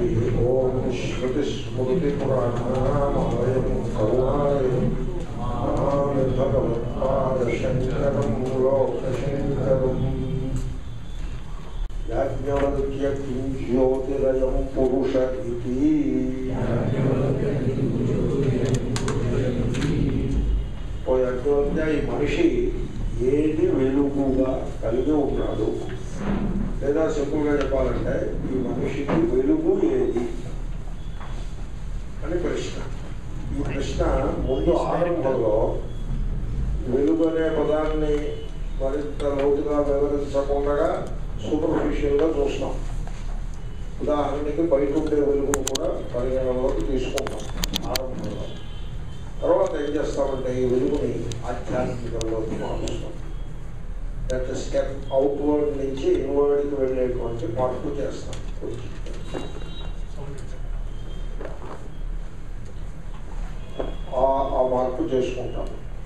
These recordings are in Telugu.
ఓం శ్రుతిస్మృతిపురాణామాలయం కరుణాలయం నమామి భగవత్పాదశంకరం లోకశంకరం యాజ్ఞవల్క్య కిం జ్యోతిరయం పురుష ఇది ఓ యాజ్ఞవల్క్య ఈ మనిషి ఏది వెలుగుగా కలిగి ఉన్నాడు లేదా సింపుల్గా చెప్పాలంటే ఈ మనిషికి వెలుగు ఏది అని ప్రశ్న ఈ ప్రశ్న ముందు ఆరంభంలో వెలుగు అనే పదాన్ని మరింత లోతుగా వివరించకుండా సూపర్ఫిషియల్గా చూస్తాం ఉదాహరణకి బయట ఉండే వెలుగును కూడా పరిగణలోకి తీసుకుంటాం ఆరంభంలో తర్వాత ఏం చేస్తామంటే ఈ వెలుగుని ఆధ్యాత్మికంలోకి మారుస్తాం దట్ స్టెప్ అవుట్వర్డ్ నుంచి ఇన్వర్డ్కి వెళ్ళేటువంటి మార్పు చేస్తాం ఆ- ఆ మార్పు చేసుకుంటాం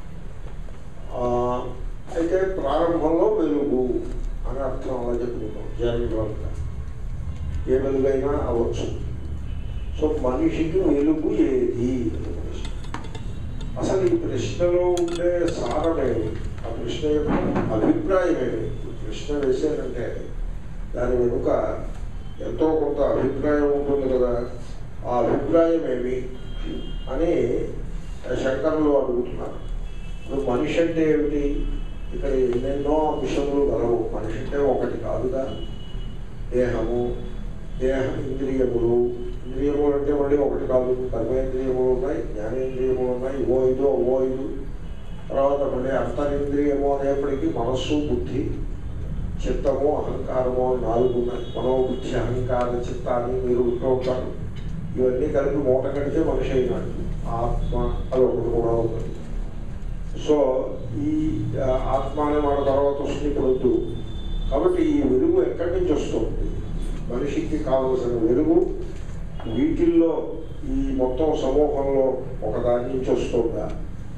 ఆ, అయితే ప్రారంభంలో వెలుగు అని అర్థం అలా చెప్పుకుంటాం జనరల్గా ఏ వెలుగైనా అవ్వచ్చు సో మనిషికి వెలుగు ఏది అని ప్రశ్న. అసలు ఈ ప్రశ్నలో ఉండే సారమేమి ఆ ప్రశ్న యొక్క అభిప్రాయం ఏమి ఈ ప్రశ్న వేసానంటే దాని వెనుక ఎంతో కొంత అభిప్రాయం ఉంటుంది కదా ఆ అభిప్రాయం ఏమి అని శంకరులు అడుగుతున్నారు ఇప్పుడు మనిషి అంటే ఏమిటి ఇక్కడ ఎన్నెన్నో అంశములు గలవు మనిషి అంటే ఒకటి కాదుగా దేహము దేహ ఇంద్రియములు ఇంద్రియములు అంటే మళ్ళీ ఒకటి కాదు కర్మేంద్రియములు ఉన్నాయి జ్ఞానేంద్రియములు ఉన్నాయి ఓ ఐదు ఓ ఐదు తర్వాత మళ్ళీ అంతరింద్రియము అనేప్పటికీ మనస్సు బుద్ధి చిత్తము అహంకారము అని నాలుగు ఉన్నాయి మనోబుద్ధి అహంకార చిత్త అని మీరు ఉంటూ ఉంటారు ఇవన్నీ కలిపి మూట కడితే మనిషి అయినాడు ఆత్మ అది ఒకటి కూడా ఉంటుంది సో ఈ ఆ, ఆత్మ అనే మాట తర్వాత వస్తుంది ఇప్పుడు వద్దు కాబట్టి ఈ వెలుగు ఎక్కడి నుంచి వస్తుంది మనిషికి కావలసిన వెలుగు వీటిల్లో ఈ మొత్తం సమూహంలో ఒక దాని నుంచి వస్తుందా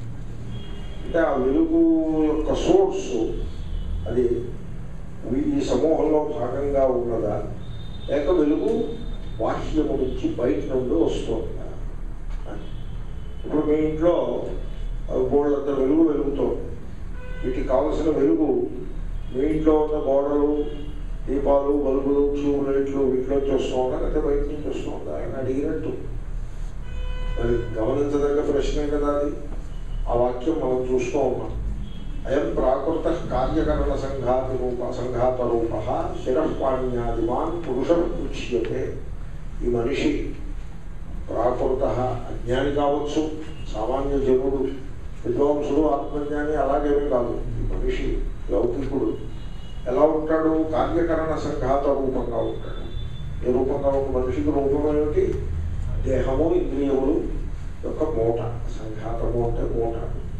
అంటే ఆ వెలుగు యొక్క సోర్స్ అది వీ- ఈ సమూహంలో భాగంగా ఉన్నదా లేక వెలుగు బాహ్యము నుంచి బయట నుండి వస్తుందా అని. ఇప్పుడు మీ ఇంట్లో బోళ్ళంత వెలుగు వెలుగుతోంది వీటికి కావలసిన వెలుగు మీ ఇంట్లో ఉన్న గోడలు దీపాలు బల్బులు ట్యూబ్ లైట్లు వీటిలోంచి వస్తూ ఉందా లేకపోతే బయట నుంచి వస్తూ ఉందా అని అడిగినట్టు మరి గమనించదగ్గ ప్రశ్నే కదా అది ఆ వాక్యం మనం చూస్తూ ఉన్నాం అయం ప్రాకృత కార్యకరణ సంఘాతి రూప సంఘాత రూప శిరపాణ్యాదిమాన్ పురుష ఉచ్యతే ఈ మనిషి ప్రాకృత అజ్ఞాని కావచ్చు సామాన్య జనుడు విద్వాంసుడు ఆత్మజ్ఞాని అలాగేమీ కాదు ఈ మనిషి లౌకికుడు ఎలా ఉంటాడు కార్యకరణ సంఘాత రూపంగా ఉంటాడు ఏ రూపంగా ఒక మనిషికి రూపం ఏమిటి దేహము ఇంద్రియములు యొక్క మూట సంఘాతము అంటే మూట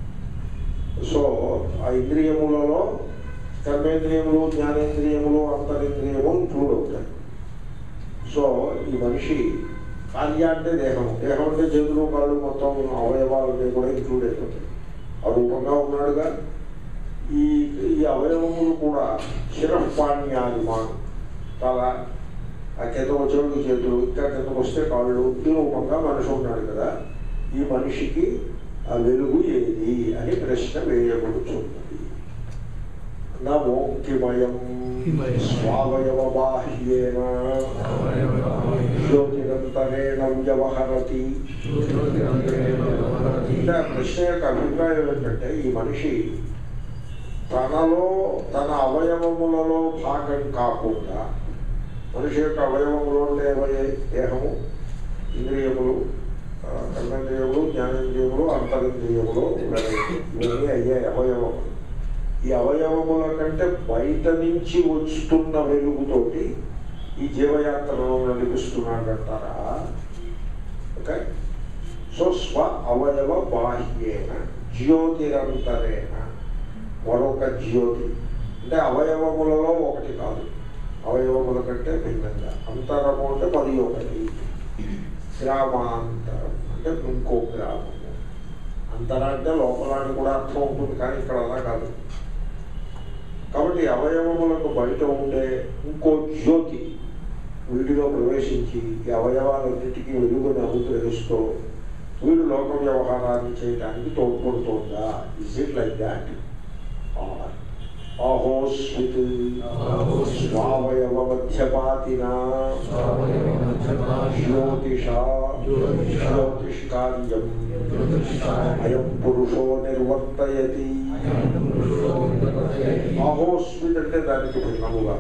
సో ఆ ఇంద్రియములలో కర్మేంద్రియములు జ్ఞానేంద్రియములు అంతరింద్రియము ఇంక్లూడ్ అవుతాయి సో ఈ మనిషి కార్య అంటే దేహం దేహం అంటే చేతులు కాళ్ళు మొత్తం అవయవాలన్నీ కూడా ఇంక్లూడ్ అయిపోతాయి ఆ రూపంగా ఉన్నాడుగా ఈ ఈ అవయవములు కూడా శిరపాణ్యాదిమాన్ తల ఆ కింద వచ్చేవాడికి చేతులు ఇంకా కిందకు వస్తే కాళ్ళు ఈ రూపంగా మనిషి ఉన్నాడు కదా ఈ మనిషికి ఆ వెలుగు ఏది అని ప్రశ్న వేయబడుతున్నది నమోక్తిమయం హిమయం. స్వావయవ బాహ్యేన జ్యోతిరంతరేణ వ్యవహరతి అంటే ఆ ప్రశ్న యొక్క అభిప్రాయం ఏంటంటే ఈ మనిషి తనలో తన అవయవములలో భాగం కాకుండా మనిషి యొక్క అవయవములు అంటే ఏమయ్యాయి దేహము ఇంద్రియములు ఆ, కర్మేంద్రియములు జ్ఞానేంద్రియములు అంతరింద్రియములు ఇవన్నీ అయ్యాయి అవయవములు ఈ అవయవముల కంటే బయట నుంచి వస్తున్న వెలుగుతోటి ఈ జీవయాత్రను నడిపిస్తున్నాడంటారా ఓకే సో స్వ అవయవ బాహ్యేన జ్యోతిరంతరేణ మరొక జ్యోతి అంటే అవయవములలో ఒకటి కాదు అవయవముల కంటే భిన్నంగా అంతరము అంటే మరి ఒకటి గ్రామాంతరం అంటే ఇంకో గ్రామము అంతర అంటే లోపల అని కూడా అర్థం ఉంటుంది కానీ ఇక్కడ అలా కాదు కాబట్టి అవయవములకు బయట ఉండే ఇంకో జ్యోతి వీడిలో ప్రవేశించి ఈ అవయవాలన్నిటికీ వెలుగుని అనుగ్రహిస్తూ వీడు లోక వ్యవహారాన్ని చేయడానికి తోడ్పడుతోందా ఇజ్ ఇట్ లైక్ దాట్ అహోస్మిత్ స్వావయవ మధ్యపాతినా జ్యోతిషా జ్యోతిష్కార్యం అయం పురుషో నిర్వర్తయతి అహోస్మిత్ అంటే దానికి భిన్నముగా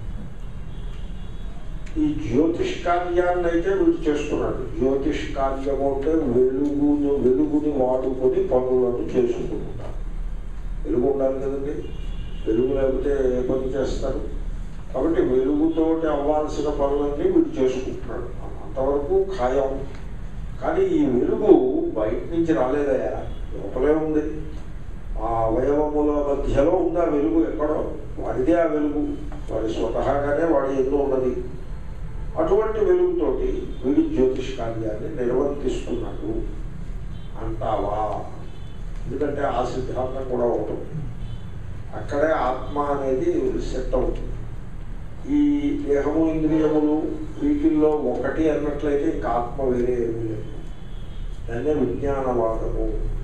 ఈ జ్యోతిష్ కార్యాన్ని అయితే వీడు చేస్తున్నాడు జ్యోతిష్ కార్యము అంటే వెలుగును వెలుగుని వాడుకొని పనులను చేసుకుంటాడు వెలుగు ఉండాలి కదండి వెలుగు లేకపోతే ఏ పని చేస్తారు కాబట్టి వెలుగుతోటి అవ్వాల్సిన పనులన్నీ వీడు చేసుకుంటున్నాడు అంతవరకు ఖాయం కానీ ఈ వెలుగు బయట నుంచి రాలేదయా లోపలే ఉంది ఆ అవయవముల మధ్యలో ఉంది ఆ వెలుగు ఎక్కడో వాడిదే ఆ వెలుగు వాడి స్వతహాగానే వాడి ఎన్నో ఉన్నది అటువంటి వెలుగుతోటి వీడి జ్యోతిష్ కార్యాన్ని నిర్వర్తిస్తున్నాడు అంటావా ఎందుకంటే ఆ సిద్ధాంతం కూడా ఉంటుంది అక్కడే ఆత్మ అనేది సెట్ అవుతుంది ఈ దేహము ఇంద్రియములు వీటిల్లో ఒకటి అన్నట్లయితే ఇంకా ఆత్మ వేరే ఏమీ లేదు దాన్నే విజ్ఞానవాదము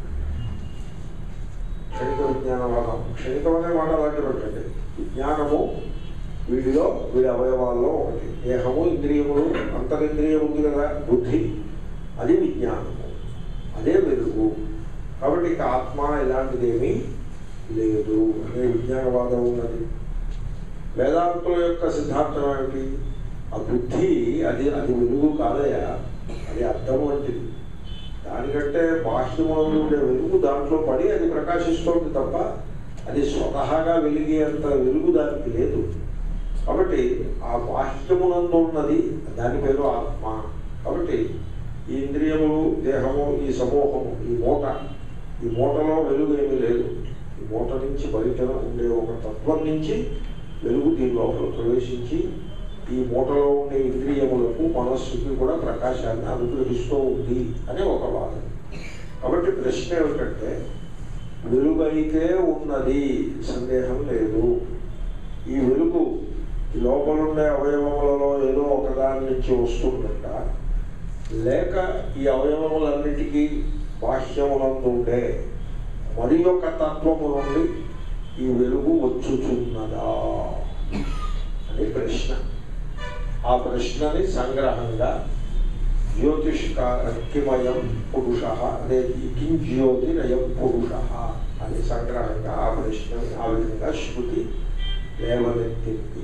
క్షణిక విజ్ఞానవాదం క్షణికం అనే మాట అలాంటి పెట్టండి విజ్ఞానము వీడిలో వీడి అవయవాల్లో ఒకటి దేహము ఇంద్రియములు అంతరింద్రియం ఉంది కదా బుద్ధి అది విజ్ఞానము అదే వెలుగు కాబట్టి ఇక ఆత్మ ఇలాంటిదేమీ లేదు అనే విజ్ఞానవాదం ఉన్నది వేదాంతుల యొక్క సిద్ధాంతం ఏమిటి ఆ బుద్ధి అది అది వెలుగు కాదయా అది అర్థం వంటిది దానికంటే బాహ్యములో ఉండే వెలుగు దాంట్లో పడి అది ప్రకాశిస్తోంది తప్ప అది స్వతహాగా వెలిగేంత వెలుగు దానికి లేదు కాబట్టి ఆ బాహ్యమునందు ఉన్నది దాని పేరు ఆత్మ కాబట్టి ఈ ఇంద్రియములు దేహము ఈ సమూహము ఈ మూట ఈ మూటలో వెలుగు ఏమీ లేదు ఈ మూట నుంచి బయట ఉండే ఒక తత్వం నుంచి వెలుగు దీని లోపల ప్రవేశించి ఈ మూటలో ఉండే ఇంద్రియములకు మనస్సుకి కూడా ప్రకాశాన్ని అనుగ్రహిస్తూ ఉంది అనే ఒక వాదన కాబట్టి ప్రశ్న ఏమిటంటే వెలుగైతే ఉన్నది సందేహం లేదు ఈ వెలుగు ఈ లోపల ఉండే అవయవములలో ఏదో ఒకదాని నుంచి వస్తుందంట లేక ఈ అవయవములన్నిటికీ బాహ్యములందు ఉండే మరి ఒక తత్వము నుండి ఈ వెలుగు వచ్చుచున్నదా అని ప్రశ్న ఆ ప్రశ్నని సంగ్రహంగా జ్యోతిష్కారక్తిమయం పురుష అదే కిం జ్యోతిరయం పురుష అని సంగ్రహంగా ఆ ప్రశ్నని ఆ విధంగా శృతి లేవనెత్తింది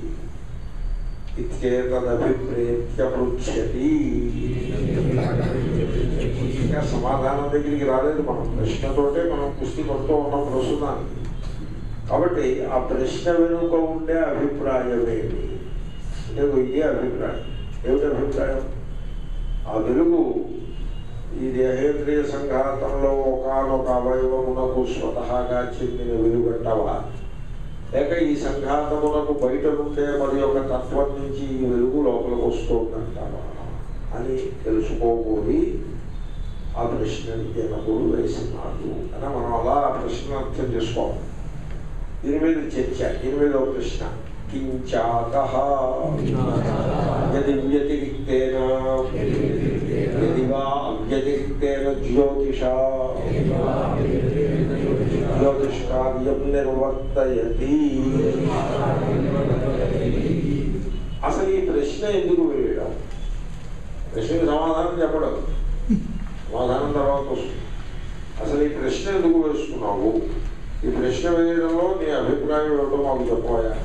ఇత్యేతదభిప్రేత్య పృచ్చతి ఇంకా సమాధానం దగ్గరికి రాలేదు మనం ప్రశ్నతోటే మనం కుస్తీ పడుతూ ఉన్నాం ప్రస్తుతానికి కాబట్టి ఆ ప్రశ్న వెనుక ఉండే అభిప్రాయం ఏమి అంటే ఇదే అభిప్రాయం ఏమిటి అభిప్రాయం ఆ వెలుగు ఈ దేహేంద్రియ సంఘాతంలో ఒకనొక అవయవమునకు స్వతహాగా చెందిన వెలుగంటావా లేక ఈ సంఘాతమునకు బయట ఉండే మరి ఒక తత్వం నుంచి ఈ వెలుగు లోపలికి వస్తుందంటావా అని తెలుసుకోబోయి ఆ ప్రశ్నని జనకుడు వేసినాడు అని మనం అలా ఆ ప్రశ్న అర్థం చేసుకోవాలి దీని మీద చర్చ దీని మీద ఒక ప్రశ్న కించాత యది వ్యతిరిక్తేన యది వా అవ్యతిరిక్తేన జ్యోతిష జ్యోతిష్కార్యం నిర్వర్తయతి అసలు ఈ ప్రశ్న ఎందుకు వేయడం ప్రశ్నకి సమాధానం చెప్పడం సమాధానం తర్వాత వస్తుంది అసలు ఈ ప్రశ్న ఎందుకు వేస్తున్నావు ఈ ప్రశ్న వేయడంలో నీ అభిప్రాయం ఏమిటో మాకు చెప్పబోయా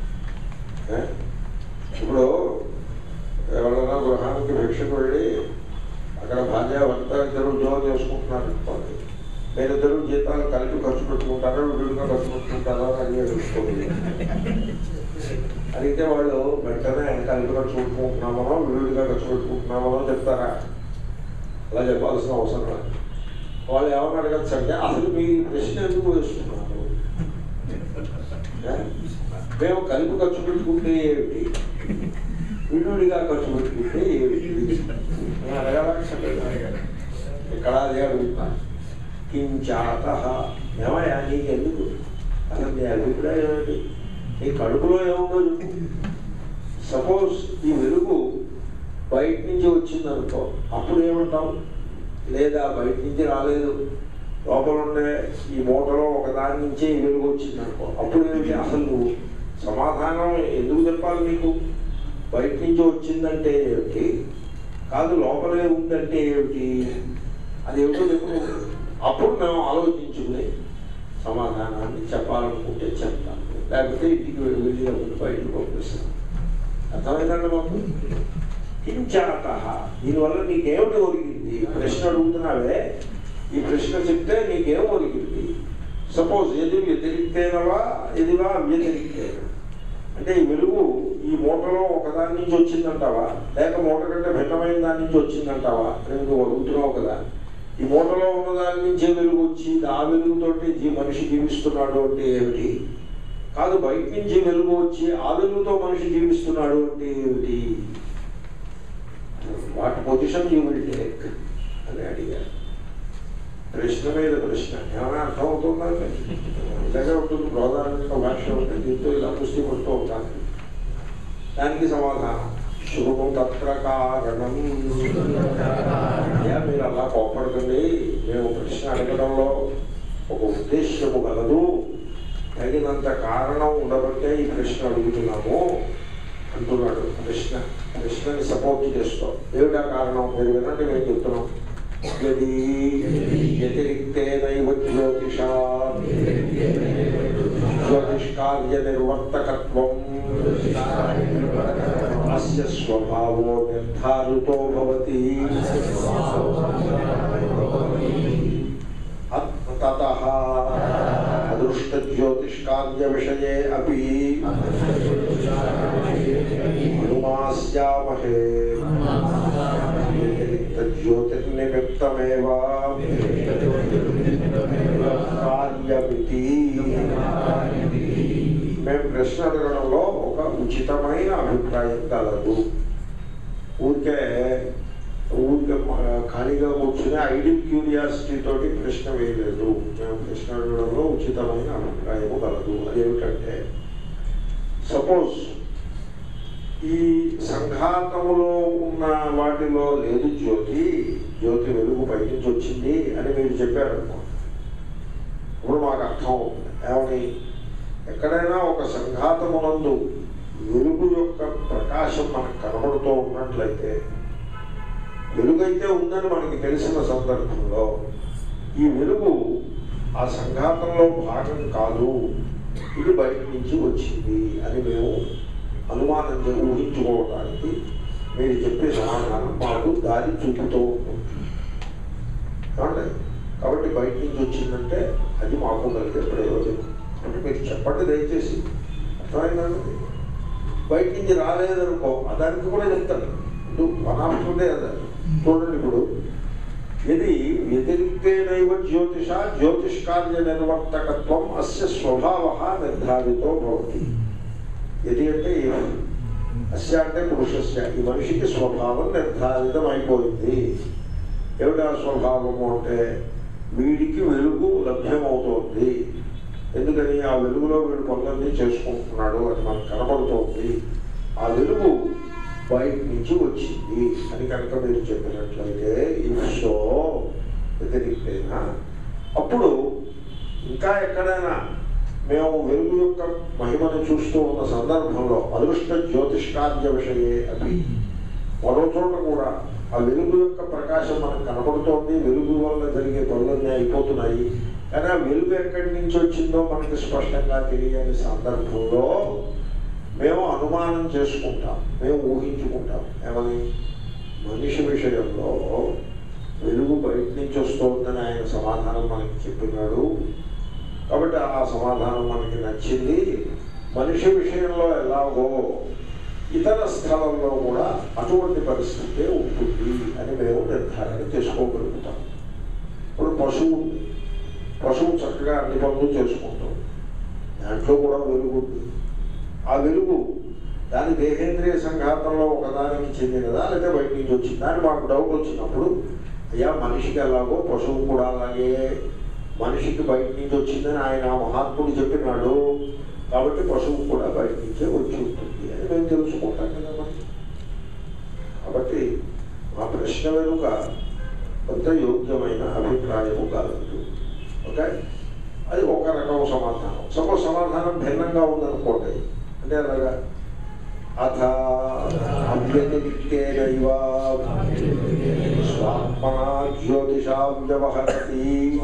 ఇప్పుడు ఎవరైనా గృహానికి భిక్షకు వెళ్ళి అక్కడ భార్య భర్త ఇద్దరు ఉద్యోగం చేసుకుంటున్నారు అనుకోండి మీరిద్దరు జీతాలు కలిపి ఖర్చు పెట్టుకుంటారా విడిగా ఖర్చు పెట్టుకుంటారా అని అడుగుతుంది అడిగితే వాళ్ళు వెంటనే కలిపి ఖర్చు పెట్టుకుంటున్నామనో విడిగా ఖర్చు పెట్టుకుంటున్నామనో చెప్తారా అలా చెప్పాల్సిన అవసరం లేదు వాళ్ళు ఏమని అడగచ్చు అంటే అసలు మీ ప్రశ్న ఎందుకు వేస్తున్నారు ఏ? మేము కలిపి ఖర్చు పెట్టుకుంటే ఏమిటి విడివిడిగా ఖర్చు పెట్టుకుంటే ఏమిటి అని అడగాల ఇక్కడ అదే అడుగుతా కించాత ఏమయ్యా నీకు ఎందుకు అసలు నీ అభిప్రాయం ఏమిటి నీ కడుపులో ఏముందో చెప్పు సపోజ్ ఈ వెలుగు బయట నుంచి వచ్చింది అనుకో అప్పుడు ఏమంటాం లేదా బయట నుంచి రాలేదు లోపల ఉండే ఈ మూటలో ఒకదాని నుంచే ఈ వెలుగు వచ్చింది అనుకో అప్పుడు ఏమిటి అసలు నువ్వు సమాధానం ఎందుకు చెప్పాలి నీకు బయట నుంచి వచ్చిందంటే ఏమిటి కాదు లోపలే ఉందంటే ఏమిటి అది ఏమిటో చెప్పు నువ్వు. అప్పుడు మేము ఆలోచించుకుని సమాధానాన్ని చెప్పాలనుకుంటే చెప్తాను లేకపోతే ఇంటికి వెళ్ళి వెళ్ళినప్పుడు బయటకు పంపిస్తాను అర్థమైందండి మాకు కించాత దీనివల్ల నీకేమిటి ఒరిగింది ప్రశ్న అడుగుతున్నావే ఈ ప్రశ్న చెప్తే నీకేం ఒరిగింది సపోజ్ ఎది వ్యతిరిక్తేనవా ఎదివా వ్యతిరిక్తేన అంటే ఈ వెలుగు ఈ మూటలో ఒకదాని నుంచి వచ్చిందంటావా లేక మూట కంటే భిన్నమైన దాని నుంచి వచ్చిందంటావా అని నువ్వు అడుగుతున్నావు కదా ఈ మూటలో ఉన్న దాని నుంచే వెలుగు వచ్చి ఆ వెలుగుతోటి జీ మనిషి జీవిస్తున్నాడు అంటే ఏమిటి కాదు బయట నుంచి వెలుగు వచ్చి ఆ వెలుగుతో మనిషి జీవిస్తున్నాడు అంటే ఏమిటి వాటి పొజిషన్ యూ విల్ టేక్ అని అడిగారు ప్రశ్న మీద ప్రశ్న ఏమైనా అర్థమవుతుందండి ఇలాగే ఉంటుంది ప్రధానంగా భాష ఉంటుంది దీంతో ఇలా పుష్టి పడుతూ ఉంటాను దానికి సమాధానం శుభం తత్ర కారణం అయ్యా మీరు అలా కోపడకండి మేము ప్రశ్న అడగడంలో ఒక ఉద్దేశ్యము గలదు తగినంత కారణం ఉండబట్టే ఈ ప్రశ్న అడుగుతున్నాము అంటున్నాడు ప్రశ్న ప్రశ్నని సపోర్ట్ చేస్తాం ఏమిటా కారణం మీరు వినండి మేము చెప్తున్నాం యది వ్యతిరిక్తేనైవ జ్యోతిష జ్యోతిష్కార్య నిర్వర్తకత్వం అస్య స్వభావో నిర్ధారితో భవతి తతః అదృష్టజ్యోతిష్కార్య విషయే అపి అనుమాస్యామహే జ్యోతిర్నిమిత్తమేవ కార్యమితి మేము ప్రశ్న అడగడంలో ఒక ఉచితమైన అభిప్రాయం కలదు ఊరికే ఊరికే మ- ఖాళీగా కూర్చుని ఐడియల్ క్యూరియాసిటీ తోటి ప్రశ్న వేయలేదు మేము ప్రశ్న అడగడంలో ఉచితమైన అభిప్రాయము కలదు అదేమిటంటే సపోజ్ ఈ సంఘాతములో ఉన్న వాటిలో లేదు జ్యోతి జ్యోతి వెలుగు బయట నుంచి వచ్చింది అని మీరు చెప్పారనుకో ఇప్పుడు మాకు అర్థం అవుతుంది ఏమని ఎక్కడైనా ఒక సంఘాతమునందు వెలుగు యొక్క ప్రకాశం మనకు కనబడుతూ ఉన్నట్లయితే వెలుగైతే ఉందని మనకి తెలిసిన సందర్భంలో ఈ వెలుగు ఆ సంఘాతంలో భాగం కాదు ఇది బయట నుంచి వచ్చింది అని మేము అనుమానం చే- ఊహించుకోవడానికి మీరు చెప్పే సమాధానం మాకు దారి చూపుతూ ఉంటుంది ఏమండి? కాబట్టి బయట నుంచి వచ్చిందంటే అది మాకు కలిగే ప్రయోజనం అంటే మీరు చెప్పండి దయచేసి అర్థమైందండి బయట నుంచి రాలేదనుకో దానికి కూడా చెప్తాను ఇప్పుడు వన్ ఆఫ్టర్డే అదే చూడండి ఇప్పుడు ఇది వ్యతిరిక్తేనైవ జ్యోతిష జ్యోతిష్కార్య నిర్వర్తకత్వం అస్య స్వభావ నిర్ధారితో భవతి ఇది అంటే ఏమి అస్య అంటే పురుషస్య ఈ మనిషికి స్వభావం నిర్ధారితం అయిపోయింది ఏమిటా స్వభావము అంటే వీడికి వెలుగు లభ్యమవుతోంది ఎందుకని ఆ వెలుగులో వీడు పనులన్నీ చేసుకుంటున్నాడు అది మనకు కనబడుతోంది ఆ వెలుగు బయట నుంచి వచ్చింది అని కనుక మీరు చెప్పినట్లయితే ఈ సో వ్యతిరిక్తేనా అప్పుడు ఇంకా ఎక్కడైనా మేము వెలుగు యొక్క మహిమను చూస్తూ ఉన్న సందర్భంలో అదృష్ట జ్యోతిష్కార్య విషయే అది మరో చోట కూడా ఆ వెలుగు యొక్క ప్రకాశం మనకు కనబడుతోంది వెలుగు వల్ల జరిగే పనులన్నీ అయిపోతున్నాయి కానీ ఆ వెలుగు ఎక్కడి నుంచి వచ్చిందో మనకి స్పష్టంగా తెలియని సందర్భంలో మేము అనుమానం చేసుకుంటాం మేము ఊహించుకుంటాం ఏమని మనిషి విషయంలో వెలుగు బయట నుంచి వస్తోందని ఆయన సమాధానం మనకి చెప్పినాడు కాబట్టి ఆ సమాధానం మనకి నచ్చింది మనిషి విషయంలో ఎలాగో ఇతర స్థలంలో కూడా అటువంటి పరిస్థితే ఉంటుంది అని మేము నిర్ధారణ చేసుకోగలుగుతాం ఇప్పుడు పశువు ఉంది పశువు చక్కగా అన్ని పనులు చేసుకుంటాం దాంట్లో కూడా వెలుగు ఉంది ఆ వెలుగు దాని దేహేంద్రియ సంఘాతంలో ఒకదానికి చెందినదా లేదా బయట నుంచి వచ్చిందా అని మాకు డౌట్ వచ్చినప్పుడు అయ్యా మనిషికి ఎలాగో పశువు కూడా అలాగే మనిషికి బయట నుంచి వచ్చిందని ఆయన ఆ మహాత్ముడు చెప్పినాడు కాబట్టి పశువు కూడా బయట నుంచే వచ్చి ఉంటుంది అని మేము తెలుసుకుంటాం కదా మరి కాబట్టి మా ప్రశ్న వెనుక కొంత యోగ్యమైన అభిప్రాయము కలదు ఓకే అది ఒక రకం సమాధానం సపోజ్ సమాధానం భిన్నంగా ఉందనుకోండి అంటే అలాగా అథ అవ్యతిరిక్తేనైవ స్వాత్మనా జ్యోతిషాం వ్యవహరతి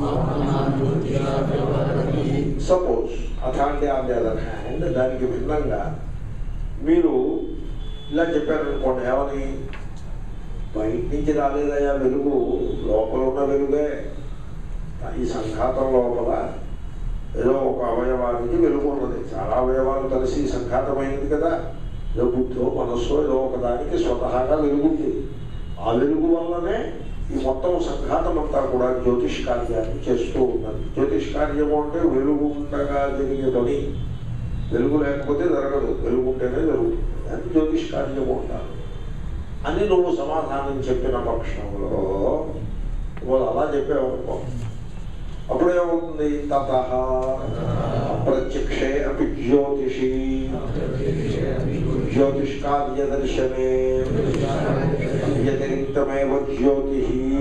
సపోజ్ అథ అంటే ఆన్ ది అదర్ హ్యాండ్ దానికి భిన్నంగా మీరు ఇలా చెప్పారనుకోండి ఏమని బయట నుంచి రాలేదయ్యా వెలుగు లోపల ఉన్న వెలుగే ఈ సంఘాతం లోపల ఏదో ఒక అవయవానికి వెలుగు ఉన్నది చాలా అవయవాలు కలిసి సంఘాతమైనది కదా ఏదో బుద్ధో మనస్సో ఏదో ఒకదానికి స్వతహాగా వెలుగుంది ఆ వెలుగు వల్లనే ఈ మొత్తం సంఘాతం అంతా కూడా జ్యోతిష్ కార్యాన్ని చేస్తూ ఉన్నది జ్యోతిష్ కార్యము అంటే వెలుగు ఉండగా జరిగే పని వెలుగు లేకపోతే జరగదు వెలుగు ఉంటేనే జరుగుతుంది అని జ్యోతిష్ కార్యము అంటారు అని నువ్వు సమాధానం చెప్పిన పక్షంలో వాళ్ళు అలా చెప్పావు అప్పుడు ఏమవుతుంది తత అప్రత్యక్షే అపి జ్యోతిషి జ్యోతిష్ కార్యదర్శనే వ్యతిరిక్తమేవ జ్యోతి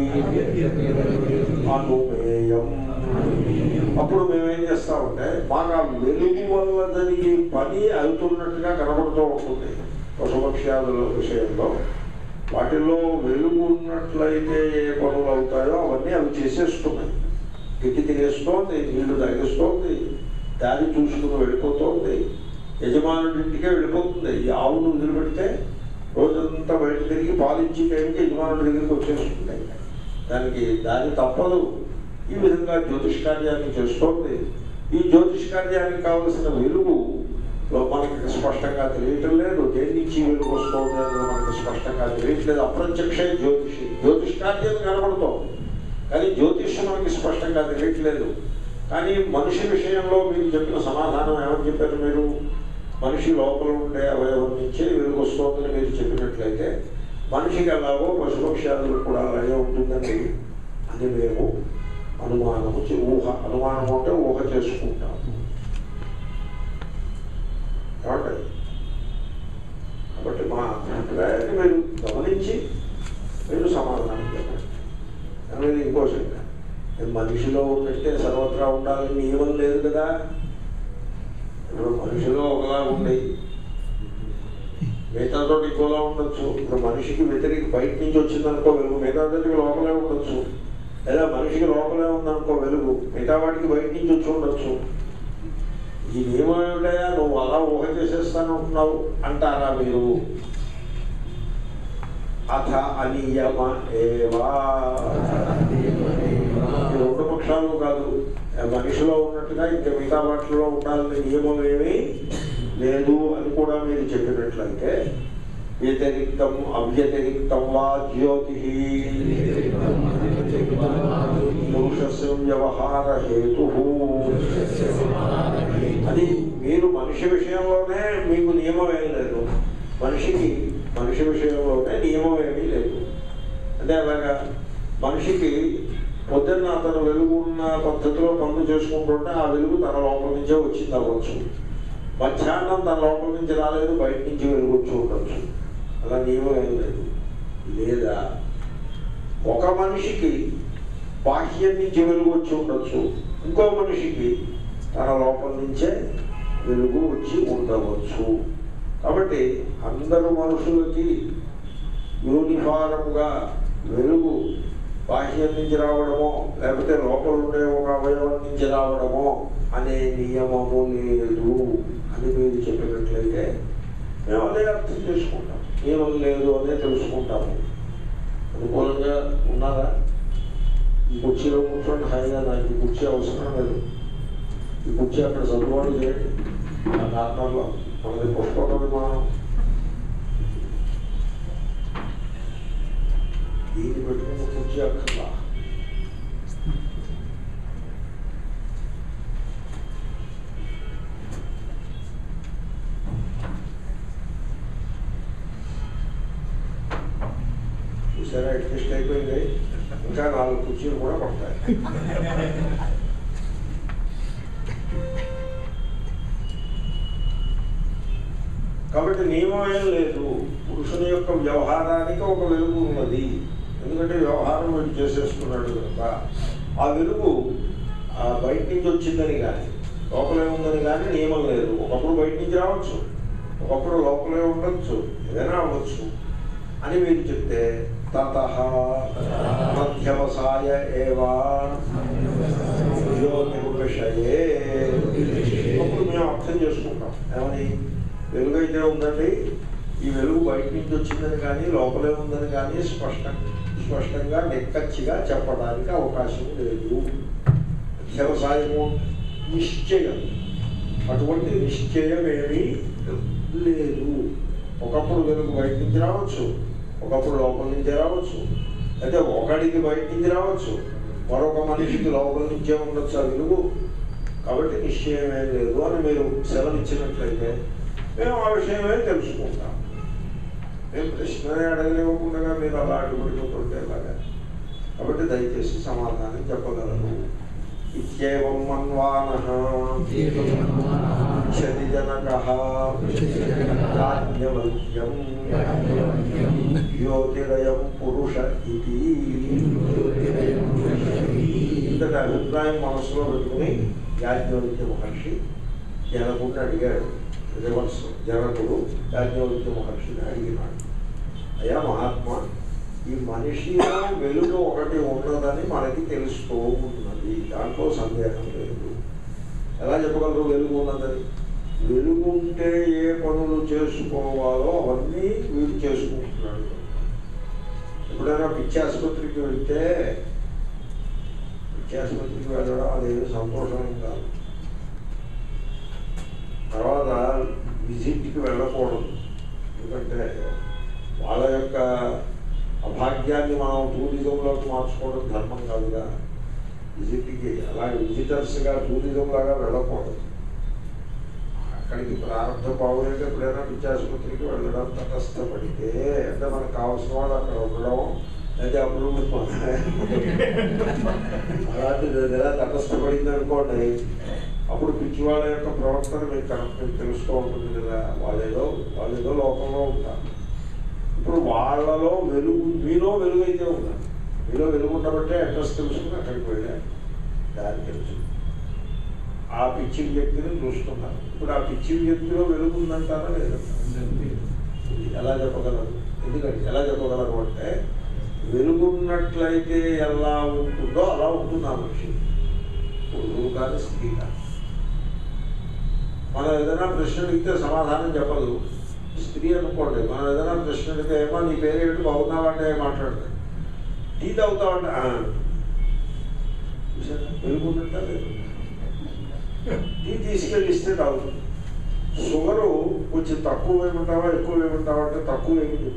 అనుమేయం అప్పుడు మేమేం చేస్తామంటే మాకు ఆ వెలుగు వల్ల జరిగే పని అవుతున్నట్టుగా కనబడుతూ ఉంటుంది పశుపక్ష్యాదుల విషయంలో వాటిల్లో వెలుగు ఉన్నట్లయితే ఏ పనులు అవుతాయో అవన్నీ అవి చేసేస్తున్నాయి గిట్టి తినేస్తోంది నీళ్లు తాగేస్తోంది దారి చూసుకుని వెళ్ళిపోతోంది యజమానుడింటికే వెళ్ళిపోతుంది ఈ ఆవును వదిలిపెడితే రోజంతా బయట తిరిగి పాలించి టైంకి యజమానుడి దగ్గరికి వచ్చేస్తుంది దానికి దాని తప్పదు ఈ విధంగా జ్యోతిష్ కార్యాన్ని చేస్తోంది ఈ జ్యోతిష్ కార్యానికి కావలసిన వెలుగు లో మనకి స్పష్టంగా తెలియటం లేదు దేని నుంచి వెలుగు వస్తుంది అనేది మనకి స్పష్టంగా తెలియట్లేదు అప్రత్యక్షే జ్యోతిషి జ్యోతిష్ కార్యం కనబడుతోంది కానీ జ్యోతిష్యం మనకి స్పష్టంగా తెలియట్లేదు కానీ మనిషి విషయంలో మీరు చెప్పిన సమాధానం ఏమని చెప్పారు మీరు మనిషి లోపల ఉండే అవయవం నుంచే వెలుగు వస్తుందని మీరు చెప్పినట్లయితే మనిషికి ఎలాగో పశుపక్షాదులు కూడా అలాగే ఉంటుందండి అని మేము అనుమానము చే- ఊహ అనుమానం అంటే ఊహ చేసుకుంటాము ఏమంటారు కాబట్టి మా అభిప్రాయాన్ని మీరు గమనించి మీరు సమాధానం చెప్పండి అనేది ఇంకో శంక నేను మనిషిలో ఉన్నట్టే సర్వత్రా ఉండాలని నియమం లేదు కదా ఇప్పుడు మనిషిలో ఒకలా ఉంది మిగతాతో ఇంకోలా ఉండొచ్చు ఇప్పుడు మనిషికి వ్యతిరేక బయట నుంచి వచ్చిందనుకో వెలుగు మిగతా దగ్గరికి లోపలే ఉండొచ్చు లేదా మనిషికి లోపలే ఉందనుకో వెలుగు మిగతా వాటికి బయట నుంచి వచ్చి ఉండొచ్చు ఈ నియమం ఏమిటయా నువ్వు అలా ఊహ చేసేస్తానంటున్నావు అంటారా మీరు అథ అనియమ ఏవా ఈ రెండు పక్షాలు కాదు ఆ మనిషిలో ఉన్నట్టుగా ఇంకా మిగతా వాటిలో ఉండాలని నియమం ఏమీ లేదు అని కూడా మీరు చెప్పినట్లయితే వ్యతిరిక్తం అవ్యతిరిక్తం వా జ్యోతి పురుషస్య వ్యవహార హేతు అది మీరు మనిషి విషయంలోనే మీకు నియమం ఏమీ లేదు మనిషికి మనిషి విషయంలోనే నియమం ఏమీ లేదు అంటే అలాగా మనిషికి పొద్దున్న అతను వెలుగు ఉన్న పద్ధతిలో పనులు చేసుకుంటుంటే ఆ వెలుగు తన లోపల నుంచే వచ్చింది అవ్వచ్చు మధ్యాహ్నం తన లోపల నుంచి రాలేదు బయట నుంచి వెలుగు వచ్చి ఉండొచ్చు అలా నియమం ఏం లేదు లేదా ఒక మనిషికి బాహ్యం నుంచి వెలుగు వచ్చి ఉండొచ్చు ఇంకో మనిషికి తన లోపల నుంచే వెలుగు వచ్చి ఉండవచ్చు కాబట్టి అందరు మనుషులకి యూనిఫారంగా వెలుగు బాహ్యం నుంచి రావడమో లేకపోతే లోపల ఉండే ఒక అవయవం నుంచి రావడమో అనే నియమము లేదు అని మీరు చెప్పినట్లయితే మేము అదే అర్థం చేసుకుంటాం నియమం లేదు అనే తెలుసుకుంటాము అనుకూలంగా ఉన్నారా ఈ కుర్చీలో కూర్చోండి హాయిగా నాకు ఈ కుర్చీ అవసరం లేదు ఈ కుర్చీ అక్కడ చదువుబాటు చేయండి ఆ కార్నర్లో మనది పుష్పక విమానం దీన్ని పెట్టుకున్న కుర్చీ అక్కర్లా చూసారా అడ్జస్ట్ అయిపోయింది ఇంకా నాలుగు కుర్చీలు కూడా పడతాయి కాబట్టి నియమం ఏం లేదు పురుష ఇతని యొక్క వ్యవహారానికి ఒక వెలుగు ఉన్నది ఎందుకంటే వ్యవహారం వీడు చేసేస్తున్నాడు కనుక ఆ వెలుగు ఆ బయట నుంచి వచ్చిందని కానీ లోపలే ఉందని కానీ నియమం లేదు ఒకప్పుడు బయట నుంచి రావచ్చు ఒకప్పుడు లోపలే ఉండొచ్చు ఏదైనా అవ్వచ్చు అని మీరు చెప్తే తత మధ్యవసాయ ఏవా విషయే అప్పుడు మేము అర్థం చేసుకుంటాం ఏమని వెలుగైతే ఉందండి ఈ వెలుగు బయట నుంచి వచ్చిందని కానీ లోపలే ఉందని కానీ స్పష్టం స్పష్టంగా నెక్కచ్చిగా చెప్పడానికి అవకాశం లేదు వ్యవసాయము నిశ్చయం అటువంటి నిశ్చయం ఏమీ లేదు ఒకప్పుడు వెలుగు బయట నుంచి రావచ్చు ఒకప్పుడు లోపల నుంచి రావచ్చు అయితే ఒకడికి బయట నుంచి రావచ్చు మరొక మనిషికి లోపల నుంచే ఉండొచ్చు ఆ వెలుగు కాబట్టి నిశ్చయమే లేదు అని మీరు సెలవిచ్చినట్లయితే మేము ఆ విషయమే తెలుసుకుంటాం మేము ప్రశ్ననే అడగలేకుండా మీరు అలా అడ్డుపడిపోతుంటే ఎలాగా కాబట్టి దయచేసి సమాధానం చెప్పగలరు ఇత్యేవం మన్వాన క్షతిజనక యాజ్ఞవల్క్యం జ్యోతిరయం పురుష ఇది ఇంతటి అభిప్రాయం మనసులో పెట్టుకుని యాజ్ఞవల్క్య మహర్షి జనకుడిని అడిగాడు రివర్స్ జనకుడు యాజ్ఞవల్క్య మహర్షిని అడిగినాడు అయ్యా మహాత్మా ఈ మనిషిలో వెలుగు ఒకటి ఉన్నదని మనకి తెలుస్తూ ఉన్నది దాంట్లో సందేహం లేదు ఎలా చెప్పగలరు వెలుగు ఉన్నదని వెలుగు ఉంటే ఏ పనులు చేసుకోవాలో అవన్నీ వీడు చేసుకుంటున్నాడు ఎప్పుడైనా పిచ్చి ఆసుపత్రికి వెళ్తే పిచ్చి ఆసుపత్రికి వెళ్ళడం అదేమి సంతోషం కాదు తర్వాత విజిట్కి వెళ్ళకూడదు ఎందుకంటే వాళ్ళ యొక్క అభాగ్యాన్ని మనం టూరిజంలోకి మార్చుకోవడం ధర్మం కాదుగా విజిట్కి అలాగే విజిటర్స్గా టూరిజం లాగా వెళ్ళకూడదు అక్కడికి ప్రారంభ బాగులేక ఎప్పుడైనా పిచ్చాసుపత్రికి వెళ్ళడం తటస్థపడితే అంటే మనకు కావాల్సిన వాళ్ళు అక్కడ ఉండడం అయితే అప్పుడు అలాంటిది ఏదైనా తటస్థపడింది అనుకోండి అప్పుడు పిచ్చి వాళ్ళ యొక్క ప్రవర్తన మీకు కరెక్ట్ మీకు తెలుస్తూ ఉంటుంది కదా వాళ్ళేదో వాళ్ళేదో లోకంలో ఉంటారు ఇప్పుడు వాళ్ళలో వెలుగు మీలో వెలుగు అయితే ఉన్నారు మీలో వెలుగు ఉండబట్టే అడ్రస్ తెలుసుకుని అక్కడికి వెళ్ళారు దారి తెలుసు ఆ పిచ్చి వ్యక్తిని చూస్తున్నారు ఇప్పుడు ఆ పిచ్చి వ్యక్తిలో వెలుగు ఉందంటారా లేదంటారా ఎలా చెప్పగలరు ఎందుకంటే ఎలా చెప్పగలరు అంటే వెలుగున్నట్లయితే ఎలా ఉంటుందో అలా ఉంటుంది ఆ మనిషి పురుగు కాదు స్త్రీ కాదు మనం ఏదైనా ప్రశ్న అడిగితే సమాధానం చెప్పదు స్త్రీ అనుకోండి మనం ఏదైనా ప్రశ్న అడిగితే ఏమో నీ పేరు ఏంటి బాగున్నావా అంటే మాట్లాడతాడు టీ తాగుతావంటే "ఆ." చూసారా? వెలుగున్నట్ట లేదు టీ తీసుకెళ్ళి ఇస్తే తాగుతుంది షుగరు కొంచెం తక్కువ వేయమంటావా ఎక్కువ వేయమంటావా అంటే తక్కువ వేయదు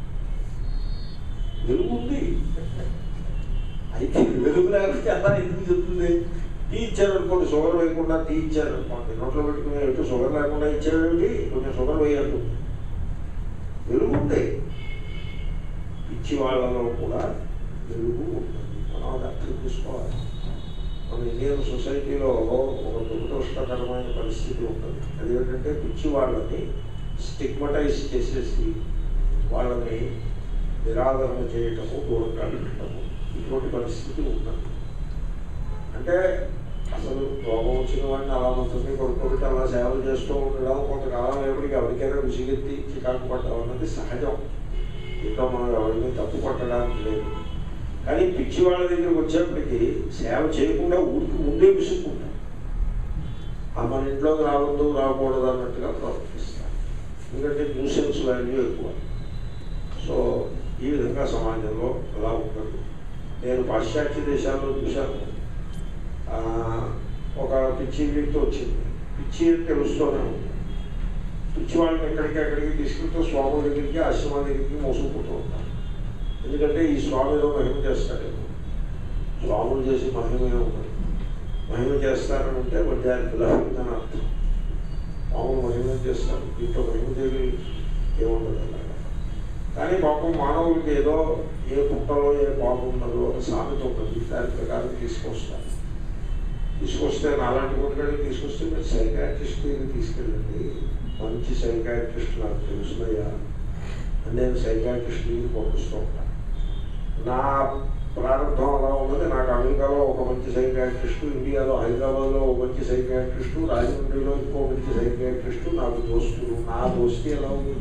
వెలుగు ఉంది అయితే వెలుగు లేకపోతే అలా ఎందుకు చెప్తుంది టీ ఇచ్చారు అనుకోండి షుగర్ వేయకుండా టీ ఇచ్చారు అనుకోండి నోట్లో పెట్టుకునే ఎటు షుగర్ లేకుండా ఇచ్చేవేమిటి కొంచెం షుగర్ వేయద్దు వెలుగు ఉంది పిచ్చి వాళ్ళలో కూడా వెలుగు ఉంటుంది మనం అది అర్థం చేసుకోవాలి మన ఇండియన్ సొసైటీలో ఒక దురదృష్టకరమైన పరిస్థితి ఉంటుంది అదేంటంటే పిచ్చి వాళ్ళని స్టిగ్మటైజ్ చేసేసి వాళ్ళని నిరాదరణ చేయటము దూరంగా పెట్టడము ఇటువంటి పరిస్థితి ఉన్నది అంటే అసలు రోగం వచ్చిన వాడిని అలా మంత్రిని కొడుకోబెట్టి అలా సేవలు చేస్తూ ఉండడం కొంతకాలం ఎప్పటికి ఎవరికైనా విసిగెత్తి చికాకు పడ్డం అన్నది సహజం ఇంకా మనం ఎవరిని తప్పు పట్టడానికి లేదు కానీ పిచ్చి వాళ్ళ దగ్గరికి వచ్చేప్పటికి సేవ చేయకుండా ఊరికి ముందే విసుక్కుంటాం ఆ మన ఇంట్లోకి రావద్దు రాకూడదు అన్నట్టుగా ప్రవర్తిస్తాం ఎందుకంటే న్యూసెన్స్ వాల్యూ ఎక్కువ సో ఈ విధంగా సమాజంలో అలా ఉంటుంది నేను పాశ్చాత్య దేశాల్లో చూశాను ఆ, ఒక పిచ్చి వ్యక్తి వచ్చింది పిచ్చి అని తెలుస్తూనే ఉంది పిచ్చి వాళ్ళని ఎక్కడికి ఎక్కడికి తీసుకెళ్తూ స్వాముల దగ్గరికి ఆశ్రమాల దగ్గరికి మోసుకుపోతూ ఉంటారు ఎందుకంటే ఈ స్వామి ఏదో మహిమ చేస్తాడేమో స్వాములు చేసి మహిమే ఉన్నది మహిమ చేస్తారంటే విద్యార్థులు అని అర్థం స్వాములు మహిమ చేస్తారు దీంట్లో మహిమ చేయాలి ఏముండదు అలాగా కానీ పాపం మానవులకి ఏదో ఏ పుట్టలో ఏ పాపం ఉన్నదో ఒక సామెత ఉంటుంది దాని ప్రకారం తీసుకొస్తారు తీసుకొస్తే నాలాంటి కొట్టుకాడికి తీసుకొస్తే మీరు సైకాట్రిస్ట్ దగ్గర తీసుకెళ్ళండి మంచి సైకాట్రిస్ట్ నాకు తెలుసునయ్యా అని నేను సైకాట్రిస్ట్కి పంపిస్తూ ఉంటాను నా ప్రారంభం అలా ఉన్నది నాకు అమెరికాలో ఒక మంచి సైకాట్రిస్టు ఇండియాలో హైదరాబాద్లో ఒక మంచి సైకాట్రిస్టు రాజమండ్రిలో ఇంకో మంచి సైకాట్రిస్టు నాకు దోస్తులు నా దోస్తి ఎలా ఉంది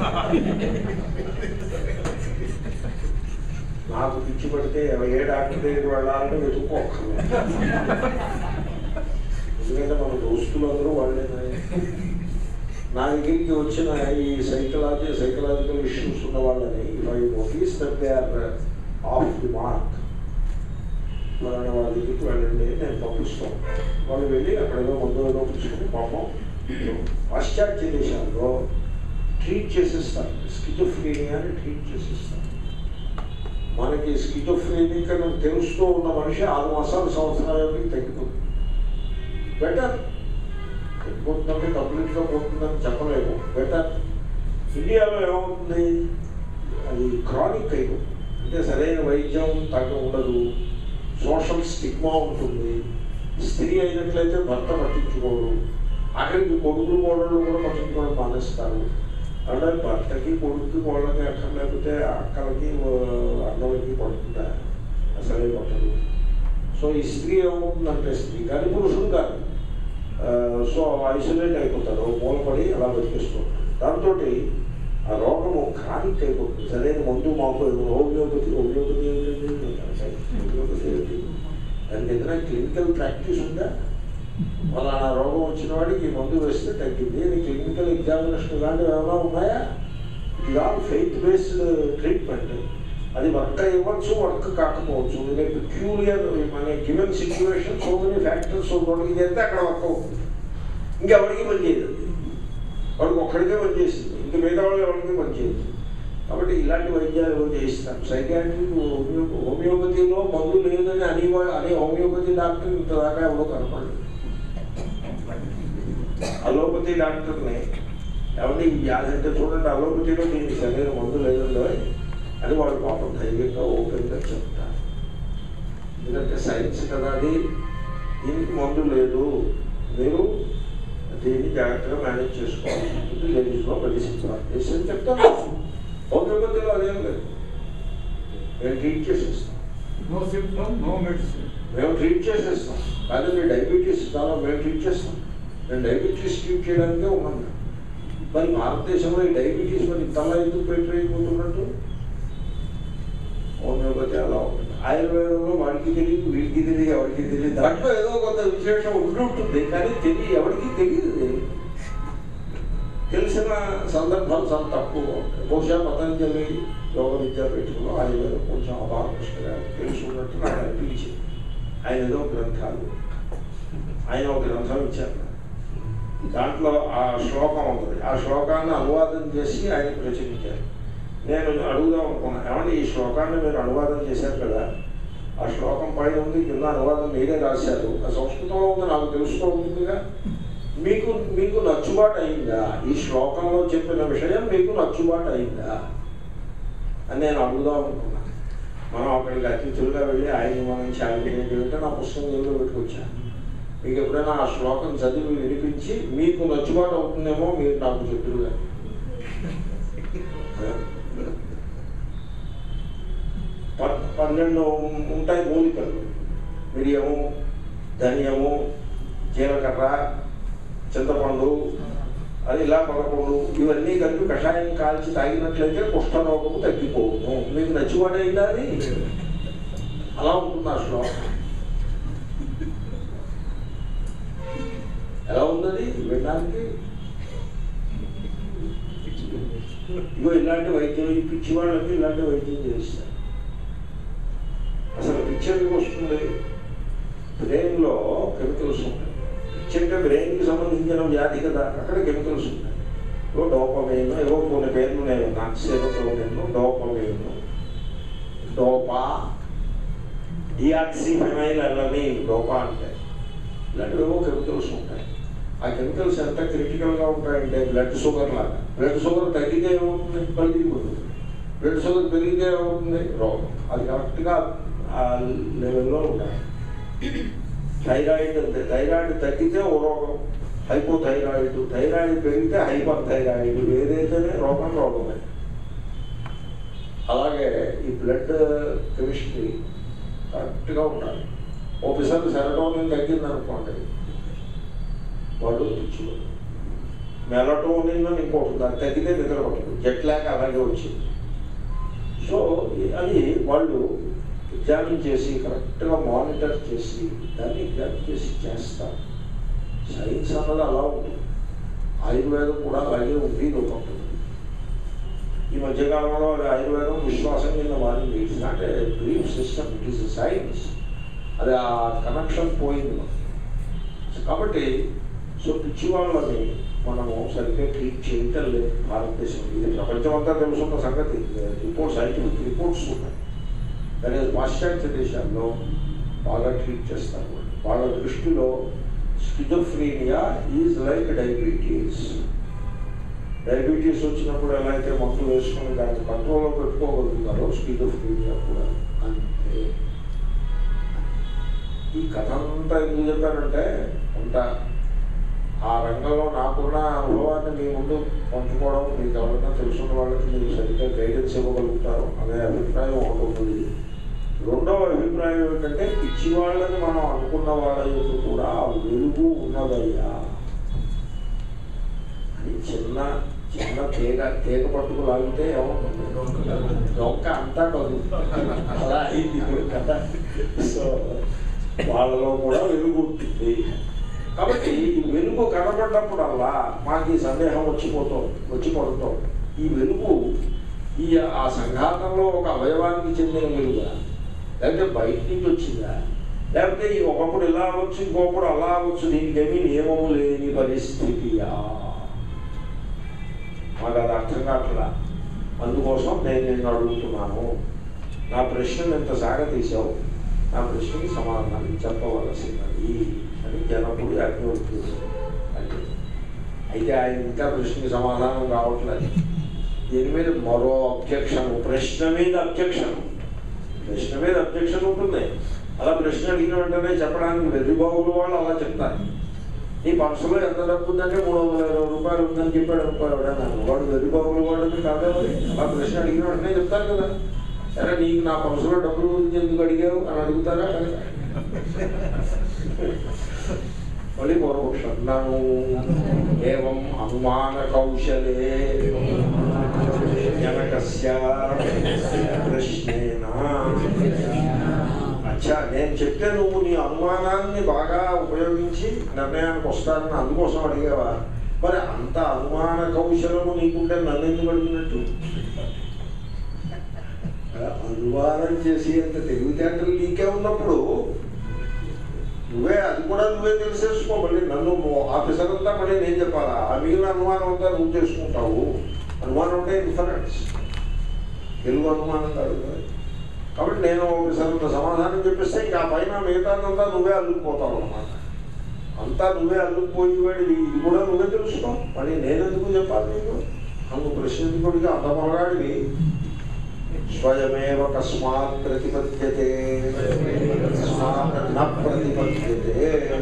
నాకు పిచ్చి పడితే ఏ డాక్టర్ దగ్గరికి వెళ్ళాలని వెతుక్కోక్కర్లేదు ఎందుకంటే మన దోస్తులు అందరూ వాళ్ళేనా నా దగ్గరికి వచ్చిన ఈ సైకలాజీ సైకలాజికల్ ఇష్యూస్ ఉన్న వాళ్ళని if I notice that they are off the mark అలానే వాళ్ళ దగ్గరికి వెళ్ళండి అని నేను పంపిస్తాను వాళ్ళు వెళ్ళి అక్కడ ఏదో మందు ఏదో పుచ్చుకొని పాపం పాశ్చాత్య దేశాల్లో ట్రీట్ చేసేస్తారు స్కిజోఫ్రీనియాని ట్రీట్ చేసేస్తారు మనకి స్కిజోఫ్రీనిక్ అని తెలుస్తూ ఉన్న మనిషి ఆరు మాసాలు సంవత్సరాలకి తగ్గిపోతుంది బెటర్ తగ్గిపోతుందంటే కంప్లీట్గా పోతుందని చెప్పలేము బెటర్ ఇండియాలో ఏమవుతుంది అది క్రానిక్ అయిపోతుంది అంటే సరైన వైద్యం తగ్గ ఉండదు సోషల్ స్టిగ్మా ఉంటుంది స్త్రీ అయినట్లయితే భర్త పట్టించుకోరు ఆఖరికి కొడుకులు కోడళ్ళు కూడా పట్టించుకోవడం మానేస్తారు అంటే భర్తకి కొడుకుకి కోళ్ళకి అక్కర్లేకపోతే అక్కలకి అన్నలకి పడుతుందా అసలే పట్టదు సో ఈ స్త్రీ ఏమవుతుందంటే స్త్రీ కానీ పురుషుడు కాదు ఆ, సో ఐసోలేట్ అయిపోతారు మూలపడి అలా బతికిస్తుంటారు దాంతో ఆ రోగము క్రానిక్ అయిపోతుంది సరైన మందు మాకు హోమియోపతి హోమియోపతి ఏంటండి హోమియోపతి ఏంటి దానికి ఏదైనా క్లినికల్ ప్రాక్టీస్ ఉందా ఫలానా రోగం వచ్చిన వాడికి ఈ మందు వేస్తే తగ్గింది ఇది క్లినికల్ ఎగ్జామినేషన్ లాంటివి ఏమైనా ఉన్నాయా ఇది ఆల్ ఫెయిత్ బేస్డ్ ట్రీట్మెంట్ అది వర్క్ ఇవ్వచ్చు వర్క్ కాకపోవచ్చు ఇది పెక్యూలియర్ మన given situation so many factors ఒకటికి చేస్తే అక్కడ వర్క్ అవుతుంది ఇంకెవరికి పని చేయదు అది. వాడికి ఒక్కడికే పని చేసింది ఇంక మిగతా వాళ్ళు ఎవరికి పని చేయదు కాబట్టి ఇలాంటి వైద్యాలు ఎవరు చేయిస్తారు సైకాట్రీ హోమియో హోమియోపతిలో మందు లేదని అని అనే హోమియోపతి డాక్టర్ ఇంతదాకా ఎవరో కనపడలేదు అలోపతి డాక్టర్ని ఎవరి వ్యాధి అంటే చూడండి అలోపతిలో దీనికి సరైన మందు లేదండో అని వాళ్ళు పాపం ధైర్యంగా ఓపెన్గా చెప్తారు ఎందుకంటే సైన్స్ కదా అది దీనికి మందు లేదు మీరు దీన్ని జాగ్రత్తగా మేనేజ్ చేసుకోవాలి లేడీస్లో మెడిసిన్ ప్రాక్టీస్ అని చెప్తాను హోమియోపతిలో అదేం లేదు మేము ట్రీట్ చేసేస్తాం No symptom, no medicine. మేము ట్రీట్ చేసేస్తాం కానీ మీ డయాబెటీస్ చాలా మేము ట్రీట్ చేస్తాం నేను డయాబెటీస్ ట్రీట్ చేయడానికే ఉన్నాను నేను. మరి భారతదేశంలో ఈ డయాబెటీస్ మరి ఇంతలా ఎందుకు పెట్టలేకపోతున్నట్టు హోమియోపతి అలా ఉంటుంది ఆయుర్వేదంలో వాడికి తెలియదు వీడికి తెలియదు ఎవరికి తెలియదు దాంట్లో ఏదో కొంత విశేషం ఉండి ఉంటుంది కానీ తెలియ ఎవరికి తెలియదు తెలిసిన సందర్భాలు చాలా తక్కువ ఉంటాయి బహుశా పతంజలి యోగ విద్యాపీఠంలో ఆయుర్వేదం కొంచెం బాలకృష్ణ గారు తెలుసుకున్నట్టు నాకు అనిపించింది ఆయన ఏదో గ్రంథాలు ఆయన ఒక గ్రంథం ఇచ్చారు నాకు. దాంట్లో ఆ శ్లోకం ఉంటుంది ఆ శ్లోకాన్ని అనువాదం చేసి ఆయన ప్రచురించారు నేను అడుగుదాం అనుకున్నాను ఏమంటే ఈ శ్లోకాన్ని మీరు అనువాదం చేశారు కదా ఆ శ్లోకం పైన ఉంది కింద అనువాదం మీరే రాశారు ఆ సంస్కృతంలో ఉంది నాకు తెలుస్తూ ఉంటుందిగా మీకు మీకు నచ్చుబాటు అయిందా ఈ శ్లోకంలో చెప్పిన విషయం మీకు నచ్చుబాటు అయిందా అని నేను అడుగుదాం అనుకున్నాను మనం అక్కడికి అతిథులుగా వెళ్ళి ఆయన మనం ఛాలెంజ్ అంటే నా పుస్తకం జైల్లో పెట్టుకొచ్చాను మీకు ఎప్పుడైనా ఆ శ్లోకం చదివి వినిపించి మీకు నచ్చుబాటు అవుతుందేమో మీరు నాకు చెప్పుడుగా ప- పన్నెండు ఉంటాయి మూలికలు మిరియము ధనియము జీలకర్ర చింతపండు అది ఇలా పదకొండు ఇవన్నీ కలిపి కషాయం కాల్చి తాగినట్లయితే కుష్ఠరోగము తగ్గిపోవును మీకు నచ్చివాడైందా అది అలా ఉంటుంది ఆ శ్లోకం ఎలా ఉన్నది వినడానికి ఇగో ఇలాంటి వైద్యం ఈ పిచ్చి వాళ్ళకి ఇలాంటి వైద్యం చేస్తారు అసలు పిచ్చి ఎందుకు వస్తుంది బ్రెయిన్లో కెమికల్స్ ఉంటాయి పిచ్చి అంటే బ్రెయిన్కి సంబంధించిన వ్యాధి కదా అక్కడ కెమికల్స్ ఉంటాయి ఏవో డోపమేన్ ఏవో కొన్ని పేర్లు నేను నాకు సేవతోమేను డోపమేన్ డోపా డియాక్సిఫెనైల్ అన్నవి డోపా అంటే ఇలాంటివి ఏవో కెమికల్స్ ఉంటాయి ఆ కెమికల్స్ ఎంత క్రిటికల్గా ఉంటాయంటే బ్లడ్ షుగర్ లాగా బ్లడ్ షుగర్ తగ్గితే ఏమవుతుంది మళ్ళీ పోతుంది బ్లడ్ షుగర్ పెరిగితే ఏమవుతుంది రోగం అది కరెక్ట్గా ఆ లెవెల్లో ఉండాలి థైరాయిడ్ అంతే థైరాయిడ్ తగ్గితే ఓ రోగం హైపోథైరాయిడ్ థైరాయిడ్ పెరిగితే హైపర్ థైరాయిడ్ ఏదైతేనే రోగం రోగమే అలాగే ఈ బ్లడ్ కెమిస్ట్రీ కరెక్ట్గా ఉండాలి ఓపెసర్ సెరటోనిన్ తగ్గిందనుకోండి వాడు పిచ్చివాడు మెలటోనిన్ అని ఇంకోటి ఉంది. అది తగ్గితే నిద్ర పట్టదు జెట్ లాగ్ అలాగే వచ్చింది సో అది వాళ్ళు ఎగ్జామిన్ చేసి కరెక్ట్గా మానిటర్ చేసి దాన్ని ఎగ్జామిన్ చేసి చేస్తారు సైన్స్ అన్నది అలా ఉంటుంది ఆయుర్వేదం కూడా అలాగే ఉంది ఇది ఒక ఉంటుంది ఈ మధ్యకాలంలో అది ఆయుర్వేదం విశ్వాసం కింద మారింది it's not a belief system it is science అది ఆ కనెక్షన్ పోయింది మనకి కాబట్టి సో పిచ్చి వాళ్ళని మనము సరిగ్గా ట్రీట్ చేయటం లేదు భారతదేశం ఇది ప్రపంచం అంతా తెలుసున్న సంగతి రిపోర్ట్స్ సైంటిఫిక్ రిపోర్ట్స్ ఉన్నాయి కానీ పాశ్చాత్య దేశాల్లో బాగా ట్రీట్ చేస్తారు వాళ్ళ దృష్టిలో schizophrenia is like diabetes diabetes వచ్చినప్పుడు ఎలా అయితే మందులు వేసుకుని దాన్ని కంట్రోల్లో పెట్టుకోగలుగుతారో స్కిజోఫ్రీనియా కూడా అంతే ఈ కథ అంతా ఎందుకు చెప్పారంటే కొంత ఆ రంగంలో నాకున్న అనుభవాన్ని మీ ముందు పంచుకోవడం మీకు ఎవరైనా తెలుసున్న వాళ్ళకి మీరు సరిగ్గా గైడెన్స్ ఇవ్వగలుగుతారు అనే అభిప్రాయం ఒకటి ఉంటుంది రెండవ అభిప్రాయం ఏంటంటే పిచ్చి వాళ్ళని మనం అనుకున్న వాళ్ళ యొక్క కూడా ఆ వెలుగు ఉన్నదయ్యా అని చిన్న చిన్న తీగ తీగ పట్టుకు లాగితే ఏమవుతుంది డొక్క అంతా కదులుతుంది అలా అయింది ఇప్పుడు కథ సో వాళ్ళలో కూడా వెలుగు ఉంటుంది కాబట్టి ఈ వెలుగు కనపడ్డప్పుడల్లా మాకు ఈ సందేహం వచ్చిపోతాం వచ్చి పడుతాం ఈ వెలుగు ఈ ఆ సంఘాతంలో ఒక అవయవానికి చెందిన వెలుగా లేకపోతే బయట నుంచి వచ్చిందా లేకపోతే ఈ ఒకప్పుడు ఇలా అవ్వచ్చు ఇంకొకప్పుడు అలా అవ్వచ్చు దీనికి ఏమీ నియమము లేని పరిస్థితియా మాకు అది అర్థం కావట్లా అందుకోసం నేను నిన్ను అడుగుతున్నాను నా ప్రశ్నను ఎంత సాగతీశావు నా ప్రశ్నకి సమాధానం చెప్పవలసినది అని జనకుడు అగ్నివృత్తుడు అంటే అయితే ఆయన ఇంకా ప్రశ్నకి సమాధానం రావట్లేదు దీని మీద మరో అబ్జెక్షన్ ప్రశ్న మీద అబ్జెక్షన్ ప్రశ్న మీద అబ్జెక్షన్ ఉంటుంది అలా ప్రశ్న అడిగిన వెంటనే చెప్పడానికి వెర్రిబాబులు వాళ్ళు అలా చెప్తారు నీ పర్సులో ఎంత డబ్బు ఉందంటే మూడు వందల ఇరవై రూపాయలు ఉందని చెప్పాడు అనుకోడు ఎవడైనా వాడు వెర్రిబాబులు వాళ్ళని కాదే మరి అలా ప్రశ్న అడిగిన వెంటనే చెప్తారు కదా సరే నీకు నా పర్సులో డబ్బులు గురించి ఎందుకు అడిగావు అని అడుగుతారా అడగరా? మళ్ళీ పూర్వపక్షం నన్ను ఏవం అనుమాన కౌశలే జనకస్య ప్రశ్నేన అచ్చా నేను చెప్తే నువ్వు నీ అనుమానాన్ని బాగా ఉపయోగించి నిర్ణయానికి వస్తానని అందుకోసం అడిగావా మరి అంత అనుమాన కౌశలము నీకుంటే నన్ను ఎందుకు అడిగినట్టు అనుమానం చేసి అంత తెలివితేటలు నీకే ఉన్నప్పుడు నువ్వే అది కూడా నువ్వే తెలిసేసుకో మళ్ళీ నన్ను ఆఫీసర్ అంతా మళ్ళీ నేను చెప్పాలా ఆ మిగిలిన అనుమానం అంతా నువ్వు చేసుకుంటావు అనుమానం అంటే ఇన్ఫరెన్స్ తెలుగు అనుమానం కాదు కదా. కాబట్టి నేను ఆఫీసర్ అంత సమాధానం చెప్పిస్తే ఇంకా ఆ పైన మిగతాదంతా నువ్వే అల్లుకుపోతావు అన్నమాట అంతా నువ్వే అల్లుకుపోయేవాడి ఇది కూడా నువ్వే తెలుసుకో మళ్ళీ నేను ఎందుకు చెప్పాలి నీకు నువ్వు ప్రశ్నికుడిగా అంత మొగాడివి స్వయమేవ కస్మాత్ ప్రతిపద్యతే కస్మాత్ న ప్రతిపద్యతే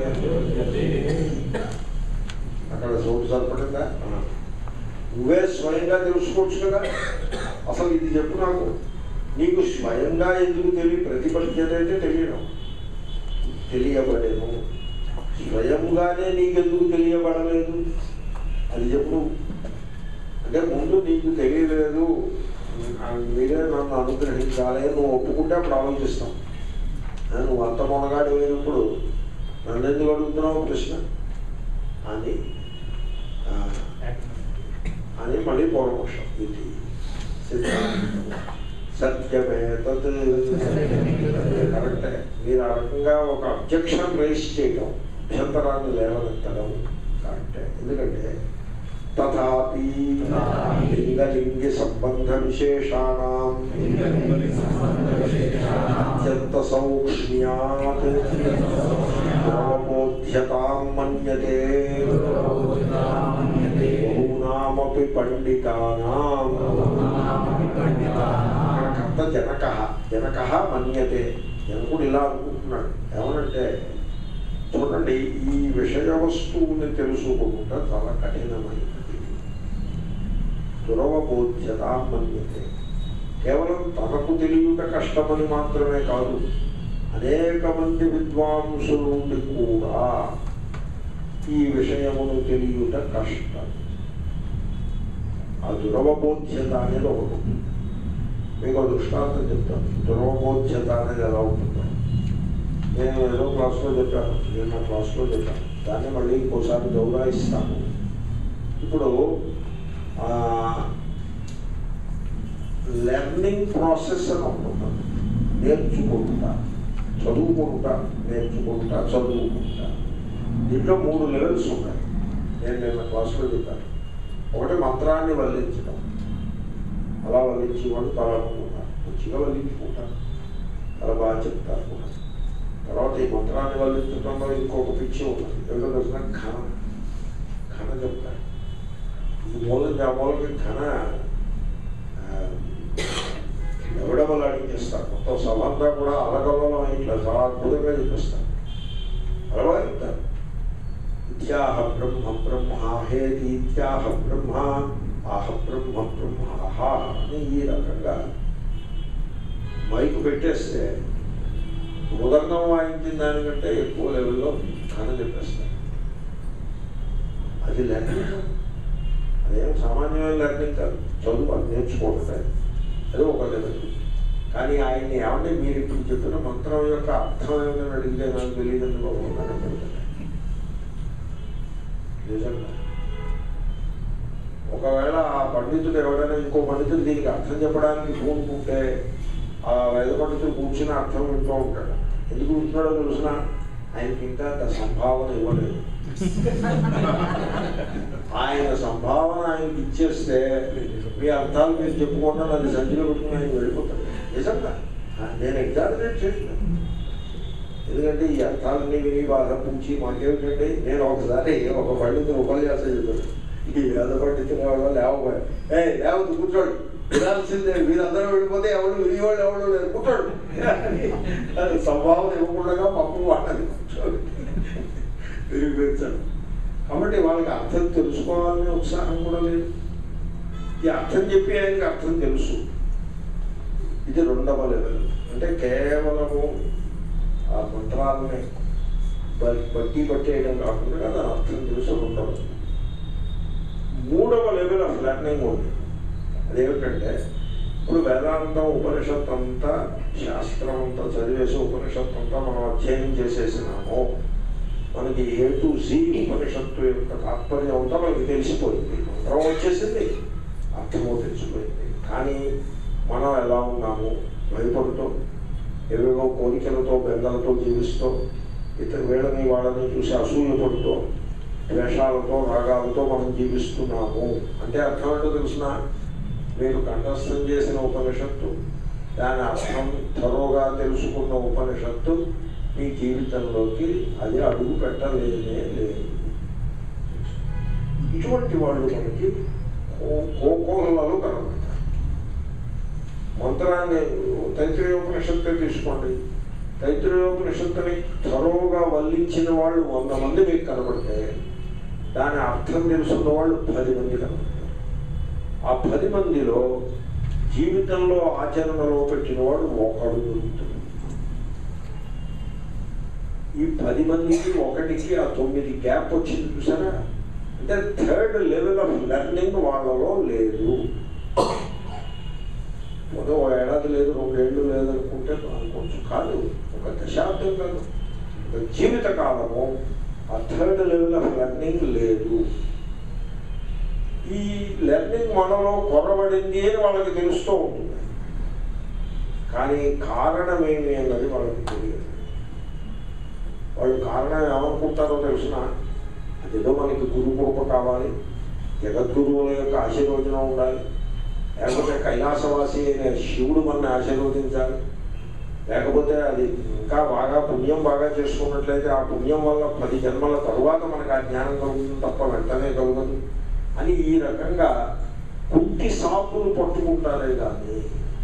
అక్కడ చోటు సరిపడిందా నువ్వే స్వయంగా తెలుసుకోవచ్చు కదా అసలు ఇది చెప్పు నాకు నీకు స్వయంగా ఎందుకు తెలియ ప్రతిపద్యత అంటే తెలియడం తెలియబడేను స్వయంగానే నీకెందుకు తెలియబడలేదు అది చెప్పు అంటే ముందు నీకు తెలియలేదు ఆ మీరే నన్ను అనుగ్రహించాలి అని నువ్వు ఒప్పుకుంటే అప్పుడు ఆలోచిస్తాం ఆ, నువ్వు అంత మొనగాడి అయినప్పుడు నన్ను ఎందుకు అడుగుతున్నావు ప్రశ్న అని ఆ, అని మళ్ళీ పూర్వపక్షం ఇది సిద్ధాంతం సత్యమే తత్ కరెక్టే మీరు ఆ రకంగా ఒక అబ్జెక్షన్ రేస్ చేయడం అభ్యంతరాన్ని లేవనెత్తడం కరెక్టే ఎందుకంటే తథాపి లింగలింగి సంబంధ విశేషాణం అత్యంత సౌక్ష్మ్యాత్ పూర్వబోధ్యతాం మన్యతే బహూనామపి పండితానాం కర్త జనక జనక మన్యతే జనకుడు ఇలా అనుకుంటున్నాడు ఏమనంటే చూడండి ఈ విషయ వస్తువుని తెలుసుకోకుండా చాలా కఠినమైనది దురవబోధ్యత మన్యతే కేవలం తనకు తెలియట కష్టమని మాత్రమే కాదు అనేక మంది విద్వాంసుల నుండి కూడా ఈ విషయమును తెలియట కష్టం ఆ దురవబోధ్యత అనేది ఒకటి ఉంది. మీకు ఒక దృష్టాంతం చెప్తాను దురవబోధ్యత అనేది ఎలా ఉంటుందో నేను ఏదో క్లాస్లో చెప్పాను నేను నా క్లాస్లో చెప్పాను దాన్ని మళ్ళీ ఇంకోసారి గౌరవిస్తాను ఇప్పుడు లెర్నింగ్ ప్రాసెస్ అని ఉంటున్నాను నేర్చుకుంటా చదువుకుంటా నేర్చుకుంటా చదువుకుంటా దీంట్లో మూడు లెవెల్స్ ఉన్నాయి నేను నిన్న క్లాస్లో చెప్పాను ఒకటి మంత్రాన్ని వల్లించడం అలా వల్లించి వాళ్ళు చాలా మంది ఉన్నారు మంచిగా వల్లించుకుంటారు చాలా బాగా చెప్తారు కూడా తర్వాత ఈ మంత్రాన్ని వల్లించడంలో ఇంకొక పిచ్చి ఉన్నది ఎవరో తెలిసిన ఘన ఘన చెప్తారు ఈ మూలకి ఆ మూలకి ఘన ఆ, ఎవడమలాడించేస్తారు మొత్తం సభ అంతా కూడా అలగలలో ఇట్లా చాలా అద్భుతంగా చెప్పిస్తారు అలా చెప్తారు ఇత్యాహ బ్రహ్మ బ్రహ్మ హేతి ఇత్యాహ బ్రహ్మ ఆహ బ్రహ్మ బ్రహ్మ ఆహా అని ఈ రకంగా మైకు పెట్టేస్తే మృదంగం వాయించిన దానికంటే ఎక్కువ లెవెల్లో కథ చెప్పేస్తారు అది లెర్నింగ్ అదేం సామాన్యమైన లెర్నింగ్ కాదు చదువు అది నేర్చుకోవటం అది ఒక లెవెల్ కానీ ఆయన్ని ఏమంటే మీరు ఇప్పుడు చెప్పిన మంత్రం యొక్క అర్థం ఏమైనా అడిగితే నాకు తెలియదని బాగున్నాను నిజంగా ఒకవేళ ఆ పండితుడు ఎవరైనా ఇంకో పండితుడు దీనికి అర్థం చెప్పడానికి పూనుకుంటే ఆ వేద పండితుడు కూర్చుని అర్థం వింటూ ఉంటాడు ఎందుకు వింటున్నాడో తెలిసిన ఆయనకి ఇంకా అంత సంభావన ఇవ్వలేదు ఆయన సంభావన ఆయనకి ఇచ్చేస్తే మీ అర్థాలు మీరు చెప్పుకోకుండా అది సంచిలో పెట్టుకుని ఆయన వెళ్ళిపోతాడు నిజంగా నేను ఎగ్జామినేట్ చేయట్లేదు ఎందుకంటే ఈ అర్థాలన్నీ విని బాగా పూచి మాకేమిటండి నేను ఒకసారి ఒక పండితులు ఉపన్యాసం చెప్పాను ఈ వేద పండితులు ఎవరో లేవబోయే ఏ లేవద్దు కూర్చోడు వినాల్సిందే వీరందరూ వెళ్ళిపోతే ఎవరు వినివాళ్ళు ఎవరు లేరు కూర్చోడు అది సంభావన ఇవ్వకుండా పప్పు వాళ్ళని కూర్చోడు వినిపించాడు కాబట్టి వాళ్ళకి అర్థం తెలుసుకోవాలనే ఉత్సాహం కూడా లేదు ఈ అర్థం చెప్పి ఆయనకి అర్థం తెలుసు ఇది రెండవ లెవెల్ అంటే కేవలము ఆ మంత్రాలని బ- బట్టి పట్టేయడం కాకుండా దాని అర్థం తెలుసు రెండవ మూడవ లెవెల్ ఆఫ్ లెర్నింగ్ ఉంది అదేమిటంటే ఇప్పుడు వేదాంతం ఉపనిషత్తు అంతా శాస్త్రం అంతా చదివేసి ఉపనిషత్తు అంతా మనం అధ్యయనం చేసేసినాము మనకి ఏ టు జీ ఉపనిషత్తు యొక్క తాత్పర్యం అంతా మనకి తెలిసిపోయింది మంత్రం వచ్చేసింది అర్థమో తెలిసిపోయింది కానీ మనం ఎలా ఉన్నాము భయపడుతూ ఏవేవో కోరికలతో బెంగలతో జీవిస్తూ ఇతర వీళ్ళని వాళ్ళని చూసి అసూయపడుతూ ద్వేషాలతో రాగాలతో మనం జీవిస్తున్నాము అంటే అర్థం ఏంటో తెలిసిన మీరు కంఠస్థం చేసిన ఉపనిషత్తు దాని అర్థం త్వరగా తెలుసుకున్న ఉపనిషత్తు మీ జీవితంలోకి అది అడుగు పెట్టలేనే లేదు ఇటువంటి వాళ్ళు మనకి కో- కోకోలలో కనబడతారు మంత్రాన్ని తైత్రీయోపనిషత్తే తీసుకోండి తైత్రీయోపనిషత్తుని త్వరగా వల్లించిన వాళ్ళు వంద మంది మీకు కనబడితే దాని అర్థం తెలుసున్న వాళ్ళు పది మంది కనబడతారు ఆ పది మందిలో జీవితంలో ఆచరణలో పెట్టిన వాడు ఒకడు దొరుకుతాడు ఈ పది మందికి ఒకటికి ఆ తొమ్మిది గ్యాప్ వచ్చింది చూసారా అంటే థర్డ్ లెవెల్ ఆఫ్ లెర్నింగ్ వాళ్ళలో లేదు ఏదో ఓ ఏడాది లేదు రెండేళ్ళు లేదనుకుంటే అనుకోవచ్చు కాదు ఒక దశాబ్దం కాదు ఒక జీవిత కాలము ఆ థర్డ్ లెవెల్ ఆఫ్ లెర్నింగ్ లేదు ఈ లెర్నింగ్ మనలో కొరబడింది అని వాళ్ళకి తెలుస్తూ ఉంటుంది కానీ కారణం ఏమి అన్నది వాళ్ళకి తెలియదు వాళ్ళు కారణం ఏమనుకుంటారో తెలిసిన అదేదో మనకి గురు కృప కావాలి జగద్గురువుల యొక్క ఆశీర్వచనం ఉండాలి లేకపోతే కైలాసవాసి అయిన శివుడు మనని ఆశీర్వదించాలి లేకపోతే అది ఇంకా బాగా పుణ్యం బాగా చేసుకున్నట్లయితే ఆ పుణ్యం వల్ల పది జన్మల తరువాత మనకు ఆ జ్ఞానం కలుగుతుంది తప్ప వెంటనే కలుగదు అని ఈ రకంగా కుంటి సాకులు పట్టుకుంటారే కానీ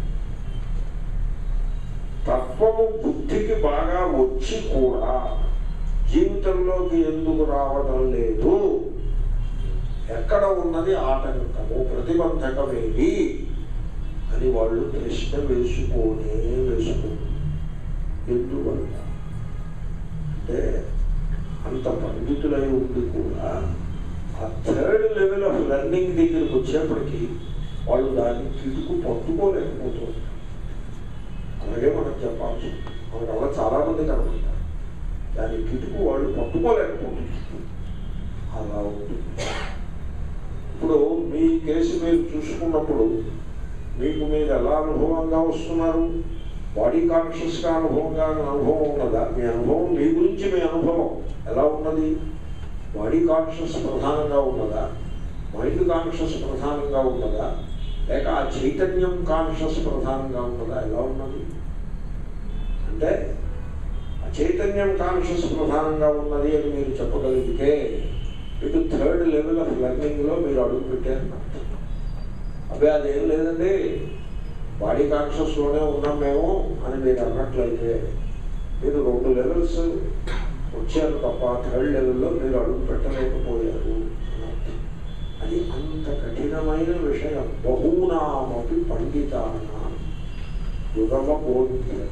తత్వము బుద్ధికి బాగా వచ్చి కూడా జీవితంలోకి ఎందుకు రావడం లేదు ఎక్కడ ఉన్నది ఆటంకము ప్రతిబంధకమేది అని వాళ్ళు ప్రశ్న వేసుకోనే వేసుకోరు ఎందువల్ల అంటే అంత పండితులై ఉండి కూడా ఆ థర్డ్ లెవెల్ ఆఫ్ లెర్నింగ్ దగ్గరికి వచ్చేప్పటికీ వాళ్ళు దాన్ని కిటుకు పట్టుకోలేకపోతున్నారు అలాగే మనం చెప్పాల్సి ఉంది. మనకు అలా చాలామంది కనబడతారు దాని కిటుకు వాళ్ళు పట్టుకోలేకపోతున్నారు అలా ఉంటుంది ఇప్పుడు మీ కేసు మీరు చూసుకున్నప్పుడు మీకు మీరు ఎలా అనుభవంగా వస్తున్నారు బాడీ కాన్షియస్గా అనుభవంగా అనుభవం ఉన్నదా మీ అనుభవం మీ గురించి మీ అనుభవం ఎలా ఉన్నది బాడీ కాన్షియస్ ప్రధానంగా ఉన్నదా మైండ్ కాన్షియస్ ప్రధానంగా ఉన్నదా లేక ఆ చైతన్యం కాన్షియస్ ప్రధానంగా ఉన్నదా ఎలా ఉన్నది అంటే ఆ చైతన్యం కాన్షియస్ ప్రధానంగా ఉన్నది అని మీరు చెప్పగలిగితే ఇటు థర్డ్ లెవెల్ ఆఫ్ లెర్నింగ్లో మీరు అడుగు పెట్టారు అబ్బాయి అదేం లేదండి బాడీ కాన్షియస్లోనే ఉన్నాం మేము అని మీరు అన్నట్లయితే మీరు రెండు లెవెల్స్ వచ్చారు తప్ప థర్డ్ లెవెల్లో మీరు అడుగు పెట్టలేకపోయారు అని అర్థం. అది అంత కఠినమైన విషయం బహూనామపి పండితాన యుగమబోధ్యత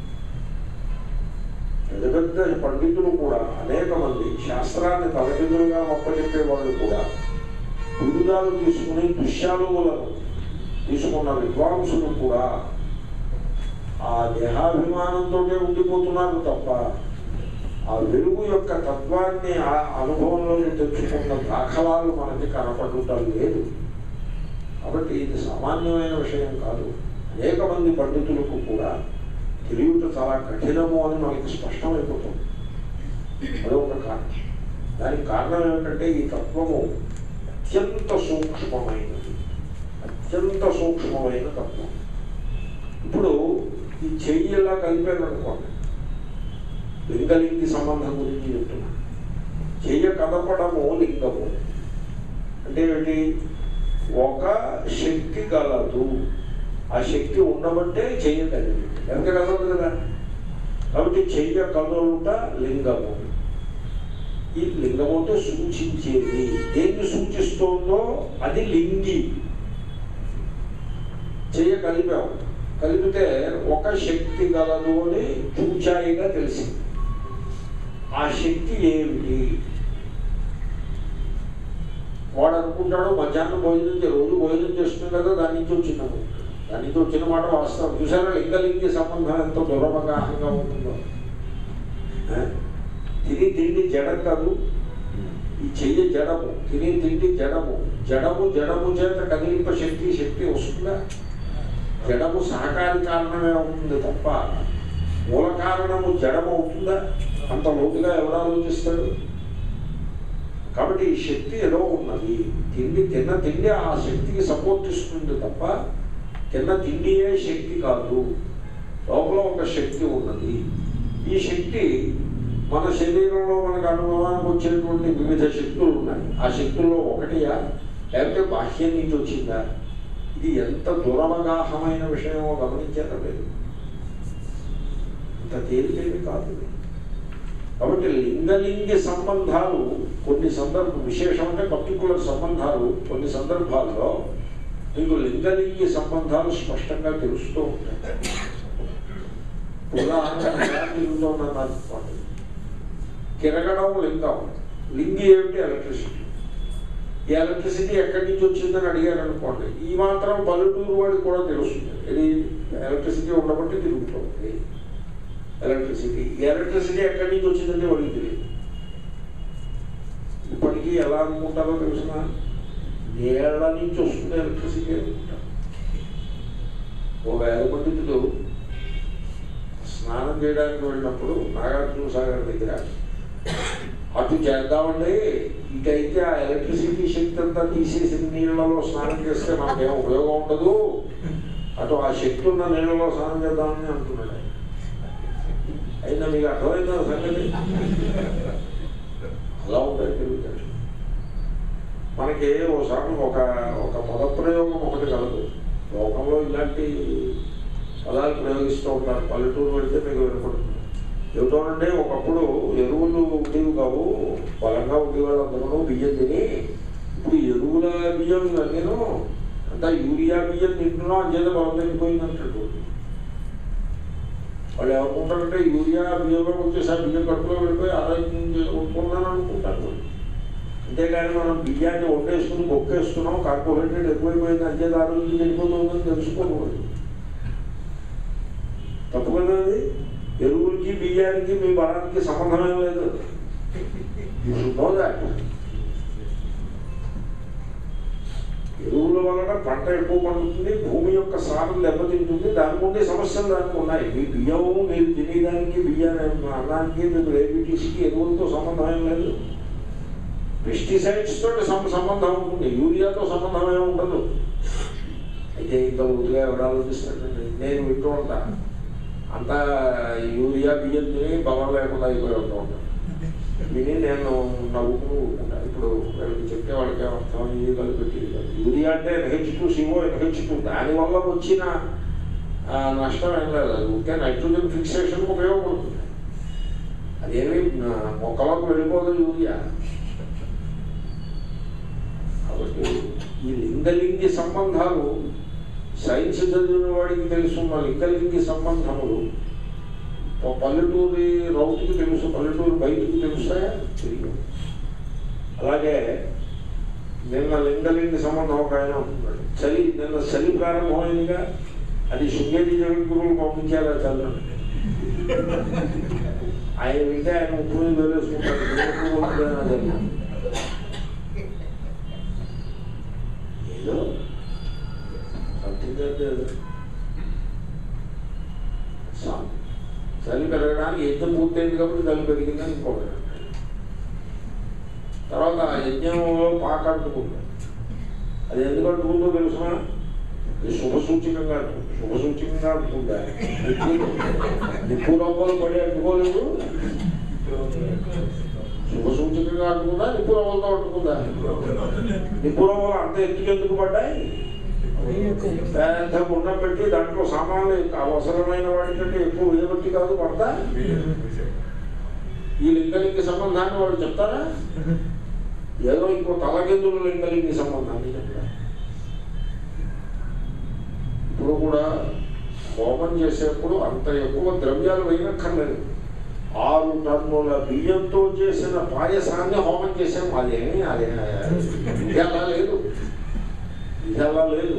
పెద్ద పెద్ద పండితులు కూడా అనేక మంది శాస్త్రాన్ని తలకిందులుగా అప్పచెప్పే వాళ్ళు కూడా విడుదలు తీసుకుని దుశ్యాలువులను తీసుకున్న విద్వాంసులు కూడా ఆ దేహాభిమానంతో ఉండిపోతున్నారు తప్ప ఆ వెలుగు యొక్క తత్వాన్ని ఆ అనుభవంలో తెచ్చుకున్న దాఖలాలు మనకి కనపడటం లేదు కాబట్టి ఇది సామాన్యమైన విషయం కాదు అనేక మంది పండితులకు కూడా తెలియట చాలా కఠినము అని మనకి స్పష్టమైపోతుంది అదొక కారణం దానికి కారణం ఏమిటంటే ఈ తత్వము అత్యంత సూక్ష్మమైనది అత్యంత సూక్ష్మమైన తత్వం ఇప్పుడు ఈ చెయ్యి ఇలా కలిపాను అనుకోండి లింగలింగి సంబంధం గురించి చెప్తున్నా చెయ్య కదపడము లింగము అంటే ఏమిటి ఒక శక్తి గలదు ఆ శక్తి ఉండబట్టే చెయ్య కలిగింది ఎంత కదలదు కదా కాబట్టి చెయ్య కదలుట లింగము ఈ లింగము అంటే సూచించేది దేన్ని సూచిస్తోందో అది లింగి చెయ్య కలిపాం కలిపితే ఒక శక్తి గలదు అని చూచాయిగా తెలిసింది ఆ శక్తి ఏమిటి వాడు అనుకుంటాడు మధ్యాహ్నం భోజనం చే- రోజు భోజనం చేస్తుంది కదా దాని నుంచి వచ్చిందని దాని నుంచి వచ్చిన మాట వాస్తవం చూసారా లింగలింగి సంబంధం ఎంత దురవగాహంగా ఉంటుందో ఆ? తిని తిండి జడం కాదు ఈ చెయ్యి జడము తిని తిండి జడము జడము జడము చేత కదిలింప శక్తి శక్తి వస్తుందా జడము సహకారి కారణమే అవుతుంది తప్ప మూల కారణము జడము అవుతుందా అంత లోతుగా ఎవరు ఆలోచిస్తాడు కాబట్టి ఈ శక్తి ఏదో ఉన్నది తిండి తిన్న తిండి ఆ శక్తికి సపోర్ట్ ఇస్తుంది తప్ప తిన్న తిండియే శక్తి కాదు లోపల ఒక శక్తి ఉన్నది ఈ శక్తి మన శరీరంలో మనకు అనుభవానికి వచ్చేటువంటి వివిధ శక్తులు ఉన్నాయి ఆ శక్తుల్లో ఒకటియా లేకపోతే బాహ్యం నుంచి వచ్చిందా ఇది ఎంత దురవగాహమైన విషయమో గమనించారా లేదు ఇంత తేలికేది కాదు ఇది. కాబట్టి లింగలింగి సంబంధాలు కొన్ని సందర్భ విశేషం అంటే పర్టికులర్ సంబంధాలు కొన్ని సందర్భాల్లో మీకు లింగలింగి సంబంధాలు స్పష్టంగా తెలుస్తూ ఉంటాయి ఉదాహరణగా తిరుగుతున్నాను అనుకోండి కిరగడం లింగం లింగి ఏమిటి ఎలక్ట్రిసిటీ ఈ ఎలక్ట్రిసిటీ ఎక్కడి నుంచి వచ్చిందని అడిగారు అనుకోండి ఈ మాత్రం పల్లెటూరు వాడికి కూడా తెలుస్తుంది ఇది ఎలక్ట్రిసిటీ ఉండబట్టి తిరుగుతుంది ఎలక్ట్రిసిటీ ఈ ఎలక్ట్రిసిటీ ఎక్కడి నుంచి వచ్చిందంటే వాడికి తెలియదు ఇప్పటికీ ఎలా అనుకుంటారో తెలిసిన నీళ్ళ నుంచి వస్తుంది ఎలక్ట్రిసిటీ అనుకుంటారు ఓ వేల పండితుడు స్నానం చేయడానికి వెళ్ళినప్పుడు నాగార్జున సాగర్ దగ్గర అటు చేద్దామండి ఇటైతే ఆ ఎలక్ట్రిసిటీ శక్తి అంతా తీసేసి నీళ్ళలో స్నానం చేస్తే మనకేం ఉపయోగం ఉండదు అటు ఆ శక్తి ఉన్న నీళ్ళలో స్నానం చేద్దామని అనుకున్నాడు ఆయన. అయినా మీకు అర్థమైందా సంగతి అలా ఉంటాయి తెలుగుతాడు మనకి ఓసారి ఒక ఒక పదప్రయోగం ఒకటి కలదు లోకంలో ఇలాంటి పదాలు ప్రయోగిస్తూ ఉంటారు పల్లెటూరు వెళ్తే మీకు వినపడుతుంది ఏమిటోనంటే ఒకప్పుడు ఎరువులు ఉండేవి కావు బలంగా ఉండేవాళ్ళు అందరూ బియ్యం తిని ఇప్పుడు ఎరువుల బియ్యం ఇవన్నీను అంతా యూరియా బియ్యం తింటున్నాం అంచేత బలం తగ్గిపోయిందంటాడు వాళ్ళు ఏమనుకుంటారంటే యూరియా బియ్యంలో వచ్చేసి ఆ బియ్యం కడుపులో వెళ్ళిపోయి ఆరోగ్యం చేసుకుంటున్నాను అనుకుంటారు వాళ్ళు. అంతేగాని మనం బియ్యాన్ని వండేసుకుని బొక్కేస్తున్నాం కార్బోహైడ్రేట్ ఎక్కువైపోయింది అంచేత ఆరోగ్యం చెడిపోతుందని తెలుసుకోకూడదు తప్పు కదా అది ఎరువులకి బియ్యానికి మీ బలానికి సంబంధం ఏం లేదు You should know that. ఎరువుల వలన పంట ఎక్కువ పండుతుంది భూమి యొక్క సారం దెబ్బతింటుంది దానికి ఉండే సమస్యలు దానికి ఉన్నాయి మీ బియ్యము మీరు తినేదానికి బియ్యాన్ని అన్నానికి మీకు డయాబెటీస్కి ఎరువులతో సంబంధం ఏం లేదు పెస్టిసైడ్స్ తోటి సం- సంబంధం ఉంటుంది యూరియాతో సంబంధం ఏమి ఉండదు అయితే ఇంత ఊరిగా ఎవరు ఆలోచిస్తాడండి నేను వింటూ ఉంటా అంతా యూరియా బియ్యం తిని బలం లేకుండా అయిపోయి ఉంటూ ఉంటాను విని నేను నవ్వుకుని ఊరుకుంటా ఇప్పుడు వీళ్ళకి చెప్తే వాళ్ళకి అర్థం ఇది కలిపెట్టి యూరియా అంటే NH two CO NH two దానివల్ల వచ్చిన ఆ, నష్టం ఏం లేదు అది ఉంటే నైట్రోజన్ ఫిక్సేషన్ ఉపయోగపడుతుంది అదేమి ఆ, మొక్కలకు వెళ్ళిపోదు యూరియా కాబట్టి ఈ లింగలింగి సంబంధాలు సైన్స్ చదివిన వాడికి తెలుసున్న లింగలింగి సంబంధములు ఓ పల్లెటూరి రౌతుకి తెలుసు పల్లెటూరు బయటికి తెలుస్తాయా తెలియదు అలాగే నిన్న లింగలింగి సంబంధం ఒక ఆయన ఉంటున్నాడు చలి నిన్న చలి ప్రారంభమైందిగా అది శృంగేరి జగద్గురువులు పంపించారా చల్లని ఆయన వింటే ఆయన ముక్కు మీద వేలేసుకుంటాడు జగద్గురువులు అంటే నాకు తెలియదు. ఏదో సంథింగ్ అంటే సాంగ్ చలి పెరగడానికి యజ్ఞం పూర్తయింది కాబట్టి చలి పెరిగిందని ఇంకొకటి అంటాడు. తర్వాత ఆ యజ్ఞంలో పాక అంటుకుంది అది ఎందుకు అంటుకుందో తెలుసిన ఇది శుభ సూచకంగా అంటుంది శుభ సూచకంగా అంటుందా నిప్పు రవ్వలు పడి అంటుకోలేదు శుభ సూచకంగా అంటుకుందా నిప్పు రవ్వలతో అంటుకుందా నిప్పు రవ్వలు అంత ఎత్తుకు ఎందుకు పడ్డాయి పెద్ద గుండ పెట్టి దాంట్లో సామాన్లు అవసరమైన వాటికంటే ఎక్కువ వేయబట్టి కాదు పడతా ఈ లింగలింగ సంబంధాన్ని వాళ్ళు చెప్తారా ఏదో ఇంకో తలకెందులు లింగలింగ సంబంధాన్ని చెప్తారు ఇప్పుడు కూడా హోమం చేసేప్పుడు అంత ఎక్కువ ద్రవ్యాలు వేయనక్కర్లేదు ఆరు టన్నుల బియ్యంతో చేసిన పాయసాన్ని హోమం చేసాం అదేమి అదే ఇది అలా లేదు ఇది అలా లేదు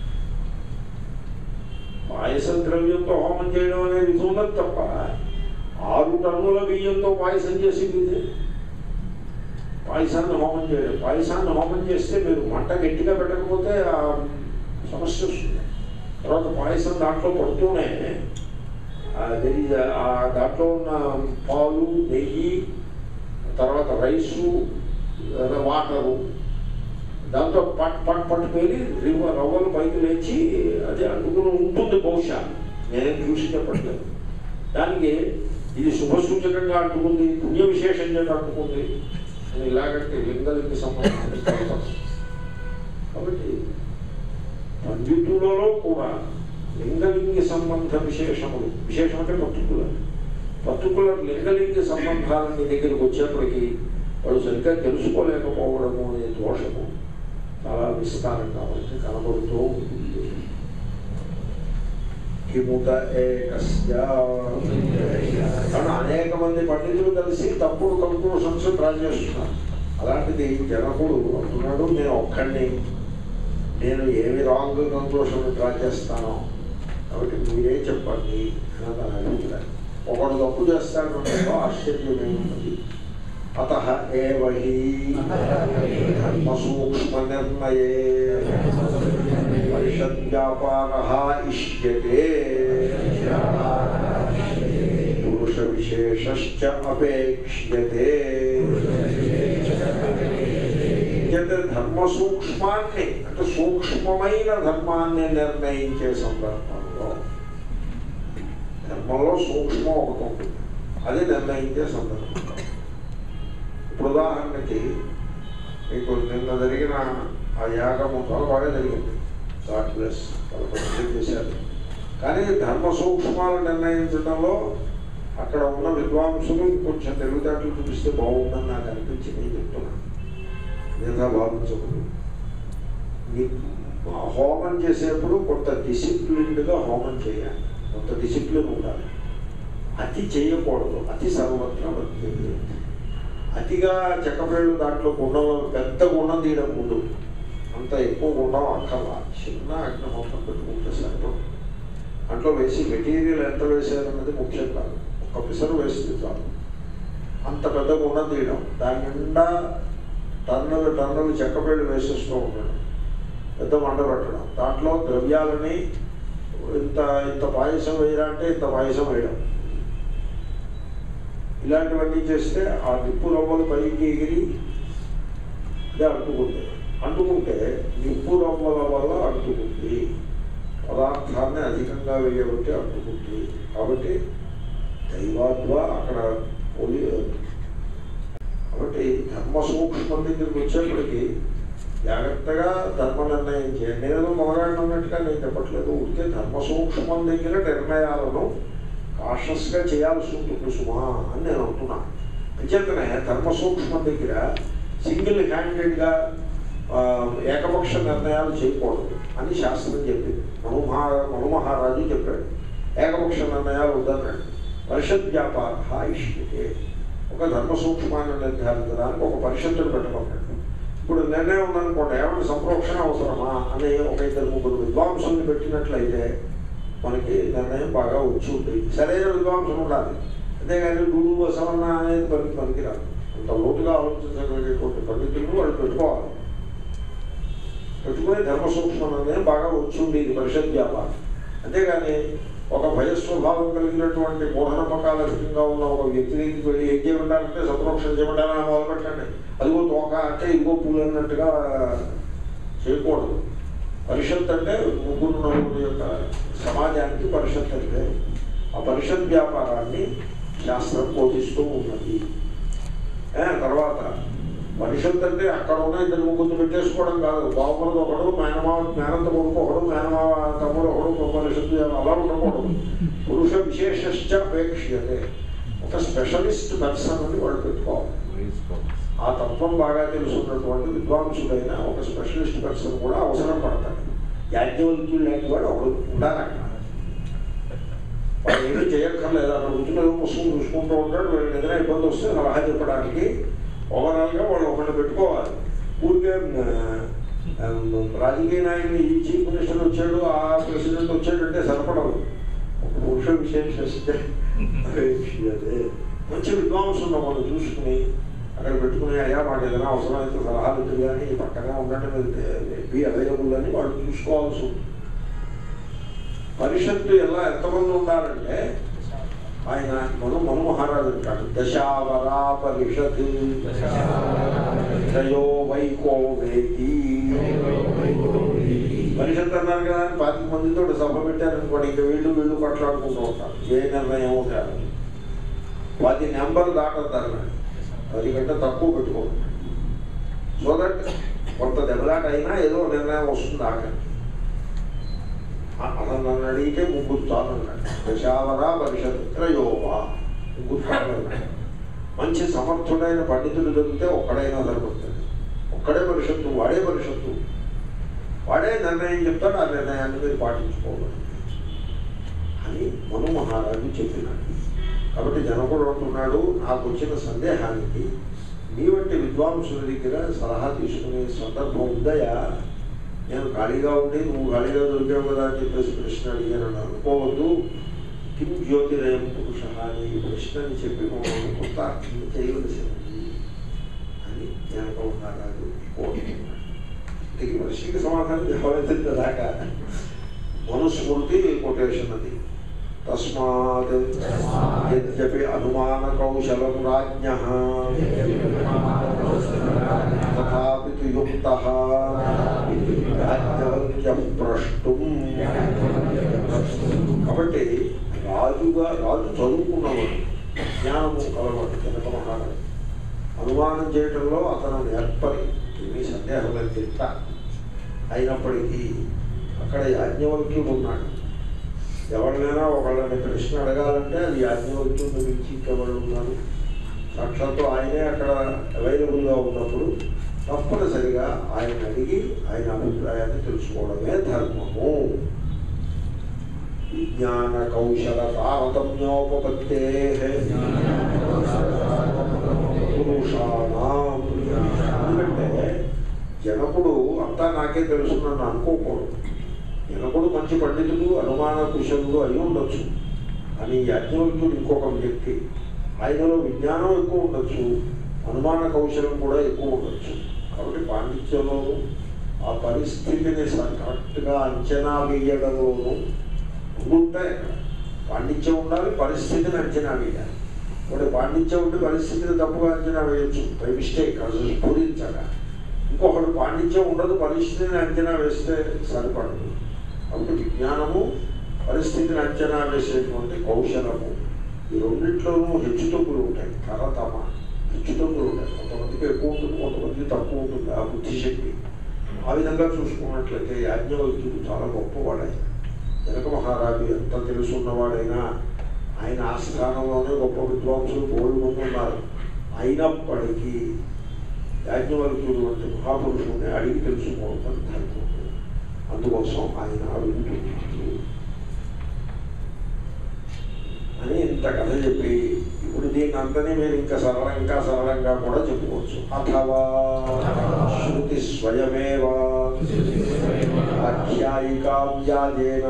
పాయస ద్రవ్యంతో హోమం చేయడం అనేది ఇది ఉన్నది తప్ప ఆరు టన్నుల బియ్యంతో పాయసం చేసి ఇది పాయసాన్ని హోమం చేయడం పాయసాన్ని హోమం చేస్తే మీరు మంట గట్టిగా పెట్టకపోతే ఆ సమస్య వస్తుంది తర్వాత పాయసం దాంట్లో పడుతూనే అది ఆ దాంట్లో ఉన్న పాలు నెయ్యి తర్వాత రైసు వాటరు దాంతో పట్ పట్ పట్టు పేలి రివ రవ్వలు పైకి లేచి అది అందుకుని ఉంటుంది బహుశా నేనేం చూసి చెప్పట్లేదు దానికి ఇది శుభ సూచకంగా అంటుకుంది పుణ్య విశేషం చేత అంటుకుంది అని ఇలాగంటే లింగలింగి సంబంధం కాబట్టి పండితులలో కూడా లింగలింగి సంబంధ విశేషములు విశేషం అంటే పర్టికులర్ పర్టికులర్ లింగలింగి సంబంధాలని దగ్గరికి వచ్చేప్పటికీ వాడు సరిగ్గా తెలుసుకోలేకపోవడము అనే దోషము చాలా విస్తారంగా మనకి కనబడుతూ ఉంటుంది కిముత ఏకస్య కానీ అనేక మంది పండితులు కలిసి తప్పుడు కంక్లూషన్స్ డ్రా చేస్తున్నారు అలాంటిది జనకుడు అంటున్నాడు నేను ఒక్కడిని నేను ఏమి రాంగ్ కంక్లూషన్ డ్రా చేస్తానో కాబట్టి మీరే చెప్పండి అని తన అభిప్రాయం ఒకడు తప్పు చేస్తాడు ఆశ్చర్యమేమున్నది అత ఏవహి ధర్మసూక్ష్మ నిర్ణయే పరిషద్వ్యాపార ఇష్యతే పురుష విశేషశ్చ అపేక్ష్యతే అయితే ధర్మ సూక్ష్మాన్ని అంటే సూక్ష్మమైన ధర్మాన్ని నిర్ణయించే సందర్భంలో ధర్మంలో సూక్ష్మం ఒకటి ఉంటుంది అది నిర్ణయించే సందర్భంలో ఇప్పుడు ఉదాహరణకి మీకు నిన్న జరిగిన ఆ యాగము చాలా బాగా జరిగింది గాడ్ బ్లెస్ చాలా మంది చేశారు కానీ ధర్మ సూక్ష్మాలు నిర్ణయించడంలో అక్కడ ఉన్న విద్వాంసులు కొంచెం తెలివితేటలు చూపిస్తే బాగుందని నాకు అనిపించింది చెప్తున్నాను నిజంగా భావించకూడదు నీ ఆ హోమం చేసేప్పుడు కొంత డిసిప్లిన్డ్గా హోమం చేయాలి కొంత డిసిప్లిన్ ఉండాలి అతి చేయకూడదు అతి సర్వత్రా వర్తింది అతిగా చెక్కపేళ్ళు దాంట్లో గుండం పెద్ద గుండం తీయడం ముందు అంత ఎక్కువ గుండం అక్కర్లా చిన్న అగ్నిహోత్రం పెట్టుకుంటే సరిపడు దాంట్లో వేసి మెటీరియల్ ఎంత వేసారన్నది ముఖ్యం కాదు ఒక పిసరు వేస్తే చాలు అంత పెద్ద గుండం తీయడం దాని నిండా టన్నులు టన్నులు చెక్కపేళ్ళు వేసేస్తూ ఉండడం పెద్ద మంట పెట్టడం దాంట్లో ద్రవ్యాలని ఇంత ఇంత పాయసం వేయాలంటే ఇంత పాయసం వేయడం ఇలాంటివన్నీ చేస్తే ఆ నిప్పు రవ్వలు పైకి ఎగిరి అదే అంటుకుంటే అంటుకుంటే నిప్పు రవ్వల వల్ల అంటుకుంది పదార్థాన్ని అధికంగా వేయబట్టి అంటుకుంది కాబట్టి దైవాత్వ అక్కడ పోలి కాబట్టి ధర్మ సూక్ష్మం దగ్గరికి వచ్చేప్పటికి జాగ్రత్తగా ధర్మ నిర్ణయం చేయండి నేను మొదలైన ఉన్నట్టుగా నేను చెప్పట్లేదు ఉంటే ధర్మ సూక్ష్మం దగ్గర నిర్ణయాలను కాషస్గా చేయాల్సి ఉంటుంది సుమా అని నేను అంటున్నా అంచేతనే ధర్మ సూక్ష్మం దగ్గర సింగిల్ హ్యాండెడ్గా ఏకపక్ష నిర్ణయాలు చేయకూడదు అని శాస్త్రం చెప్పింది మను మహా మను మహారాజు చెప్పాడు ఏకపక్ష నిర్ణయాలు వద్దన్నాడు పరిషత్ వ్యాపార ఇష్యతే ఒక ధర్మ సూక్ష్మాన్ని నిర్ధారించడానికి ఒక పరిషత్తును పెట్టుకున్నాడు ఇప్పుడు నిర్ణయం ఉందనుకోండి ఏమైనా సంప్రోక్షణ అవసరమా అని ఒక ఇద్దరు ముగ్గురు విద్వాంసుల్ని పెట్టినట్లయితే మనకి నిర్ణయం బాగా వచ్చి ఉంటుంది సరైన విద్వాంసులు ఉండాలి అంతేగాని గుడు బసవన్న అనేది పనికి పనికిరాదు అంత లోతుగా ఆలోచించగలిగేటువంటి పండితులను వాళ్ళు పెట్టుకోవాలి పెట్టుకునే ధర్మ సూక్ష్మం అనేది బాగా వచ్చి ఉండేది పరిషత్ వ్యాపారం అంతేగాని ఒక భయస్వభావం కలిగినటువంటి మూఢనమ్మకాలు అధికంగా ఉన్న ఒక వ్యక్తి దగ్గరికి వెళ్ళి ఏం చేయమంటారంటే సంప్రోక్షణ చేయమంటారా మొదలు పెట్టండి అదిగో తోక అంటే ఇదిగో పూలు అన్నట్టుగా చేయకూడదు పరిషత్ అంటే ముగ్గురు నలుగురు యొక్క సమాజానికి పరిషత్ అంటే ఆ పరిషత్ వ్యాపారాన్ని శాస్త్రం బోధిస్తూ ఉన్నది ఏ, తర్వాత పరిషత్ అంటే అక్కడ ఉన్న ఇద్దరు ముగ్గురు పెట్టేసుకోవడం కాదు బాబులది ఒకడు మేనమావ మేనంత కొడుకు ఒకడు మేనమావ తమ్ముడు ఒకడు పరిషత్ అలా ఉండకూడదు పురుష విశేషశ్చ అపేక్షతే ఒక స్పెషలిస్ట్ పర్సన్ అని వాళ్ళు పెట్టుకోవాలి ఆ తత్వం బాగా తెలుసున్నటువంటి విద్వాంసుడైన ఒక స్పెషలిస్ట్ పర్సన్ కూడా అవసరం పడతాడు యాజ్ఞవల్క్యులు లాంటి వాడు ఒకడు ఉండాలి అక్కడ వాడు ఏమీ చేయక్కర్లేదు అక్కడ కూర్చుని ఏదో పుస్తకం చూసుకుంటూ ఉంటాడు వీళ్ళకి ఏదైనా ఇబ్బంది వస్తే సలహా చెప్పడానికి ఓవరాల్గా వాళ్ళు ఒకటి పెట్టుకోవాలి ఊరికే ఆ, రాజకీయ నాయకుడు ఈ చీఫ్ మినిస్టర్ వచ్చాడు ఆ ప్రెసిడెంట్ వచ్చాడంటే సరిపడదు ఒక పురుష విశేషిస్తే అపేక్షతే మంచి విద్వాంసున్న వాళ్ళు చూసుకుని అక్కడ పెట్టుకుని అయ్యా మాకు ఏదైనా అవసరమైతే సలహాలు ఇద్దరు కానీ పక్కనే ఉండటం బి అవైలబుల్ అని వాళ్ళు చూసుకోవాల్సి ఉంటుంది పరిషత్తు ఎలా ఎంతమంది ఉండాలంటే ఆయన మను మను మహారాజు అంటాడు దశావరా పరిషత్ త్రయో వైకో వేది పరిషత్ అన్నారు కదా అని పాతిక మందితో సభ పెట్టారనుకోండి ఇంకా వీళ్ళు వీళ్ళు కొట్లాడుకుంటూ ఉంటారు ఏ నిర్ణయం ఉంటారు పది నెంబర్ దాటద్దారు పది కంటే తక్కువ పెట్టుకోండి సో దట్ కొంత దెబ్బలాట అయినా ఏదో నిర్ణయం వస్తుంది ఆఖరి అతను నన్ను అడిగితే ముగ్గురు చాలు అన్నాడు దశావరా పరిషత్ త్రయోవా ముగ్గురు చాలు అన్నాడు మంచి సమర్థుడైన పండితుడు దొరికితే ఒక్కడైనా సరిపడుతుంది ఒక్కడే పరిషత్తు వాడే పరిషత్తు వాడే నిర్ణయం చెప్తాడు ఆ నిర్ణయాన్ని మీరు పాటించుకోవాలి అని మను మహారాజు చెప్పినాడు కాబట్టి జనకుడు అంటున్నాడు నాకు వచ్చిన సందేహానికి నీ వంటి విద్వాంసుల దగ్గర సలహా తీసుకునే సందర్భం ఉందయా నేను ఖాళీగా ఉండి నువ్వు ఖాళీగా దొరికావు కదా అని చెప్పేసి ప్రశ్న అడిగాను అని అనుకోవద్దు కిం జ్యోతిరయం పురుష అని ఈ ప్రశ్నని చెప్పి మమ్మల్ని కొంత అర్థం చేయవలసినది అని జ్ఞాపకం మహారాజు కోరుకున్నాడు ఇంతకీ మనిషికి సమాధానం చెప్పలేదు దాకా మనుస్మృతి కొటేషన్ అది తస్మాత్ యద్యపి అనుమాన కౌశలం రాజ్ఞ తథాపి తు యుక్త రాజ్యవంత్యం ప్రష్టుం కాబట్టి రాజుగా రాజు చదువుకున్నవాడు జ్ఞానము కలవాడు జనక మహారాజు అనుమానం చేయటంలో అతను నేర్పరి ఏమీ సందేహం లేదు తింట అయినప్పటికీ అక్కడ యాజ్ఞవల్క్యుడు ఉన్నాడు ఎవరినైనా ఒకళ్ళని ప్రశ్న అడగాలంటే అది యాజ్ఞవల్క్యుడిని మించి ఇంకెవరు ఉన్నారు సాక్షాత్తు ఆయనే అక్కడ అవైలబుల్గా ఉన్నప్పుడు తప్పనిసరిగా ఆయన అడిగి ఆయన అభిప్రాయాన్ని తెలుసుకోవడమే ధర్మము విజ్ఞాన కౌశల తారతమ్యోపత్తే పురుషాణం ఎందుకంటే జనకుడు అంతా నాకే తెలుసు నన్ను అనుకోకూడదు జనకుడు మంచి పండితుడు అనుమాన కుశలుడు అయి ఉండొచ్చు అని యాజ్ఞవల్క్యుడు ఇంకొక వ్యక్తి ఆయనలో విజ్ఞానం ఎక్కువ ఉండొచ్చు అనుమాన కౌశలం కూడా ఎక్కువ ఉండొచ్చు కాబట్టి పాండిత్యంలోనూ ఆ పరిస్థితిని స- కరెక్ట్గా అంచనా వేయడంలోనూ ఉండుంటాయి అక్కడ పాండిత్యం ఉండాలి పరిస్థితిని అంచనా వేయాలి ఒకటి పాండిత్యం ఉంటే పరిస్థితిని తప్పుగా అంచనా వేయొచ్చు బై మిస్టేక్ అది స్ఫురించగా ఇంకొకటి పాండిత్యం ఉండదు పరిస్థితిని అంచనా వేస్తే సరిపడదు కాబట్టి విజ్ఞానము పరిస్థితిని అంచనా వేసేటువంటి కౌశలము ఈ రెండింటిలోనూ హెచ్చుతగ్గులు ఉంటాయి తరతమ హెచ్చుతగ్గులు ఉంటాయి కొంతమందికి ఎక్కువ ఉంటుంది కొంతమందికి తక్కువ ఉంటుంది ఆ బుద్ధిశక్తి ఆ విధంగా చూసుకున్నట్లయితే యాజ్ఞవల్క్యుడు చాలా గొప్పవాడైన జనక మహారాజు ఎంత తెలుసున్నవాడైనా ఆయన ఆస్థానంలోనే గొప్ప విద్వాంసులు కోళ్ళు మంది ఉన్నారు అయినప్పటికీ యాజ్ఞవల్క్యుడు వంటి మహాపురుషుని అడిగి తెలుసుకోవడం ధర్మం అందుకోసం ఆయన వింటున్నారు అని ఇంత కథ చెప్పి ఇప్పుడు దీన్ని అంతనే మీరు ఇంకా సరళ ఇంకా సరళంగా కూడా చెప్పుకోవచ్చు అథవా శృతి స్వయమేవ ఆఖ్యాయికాం యాజేన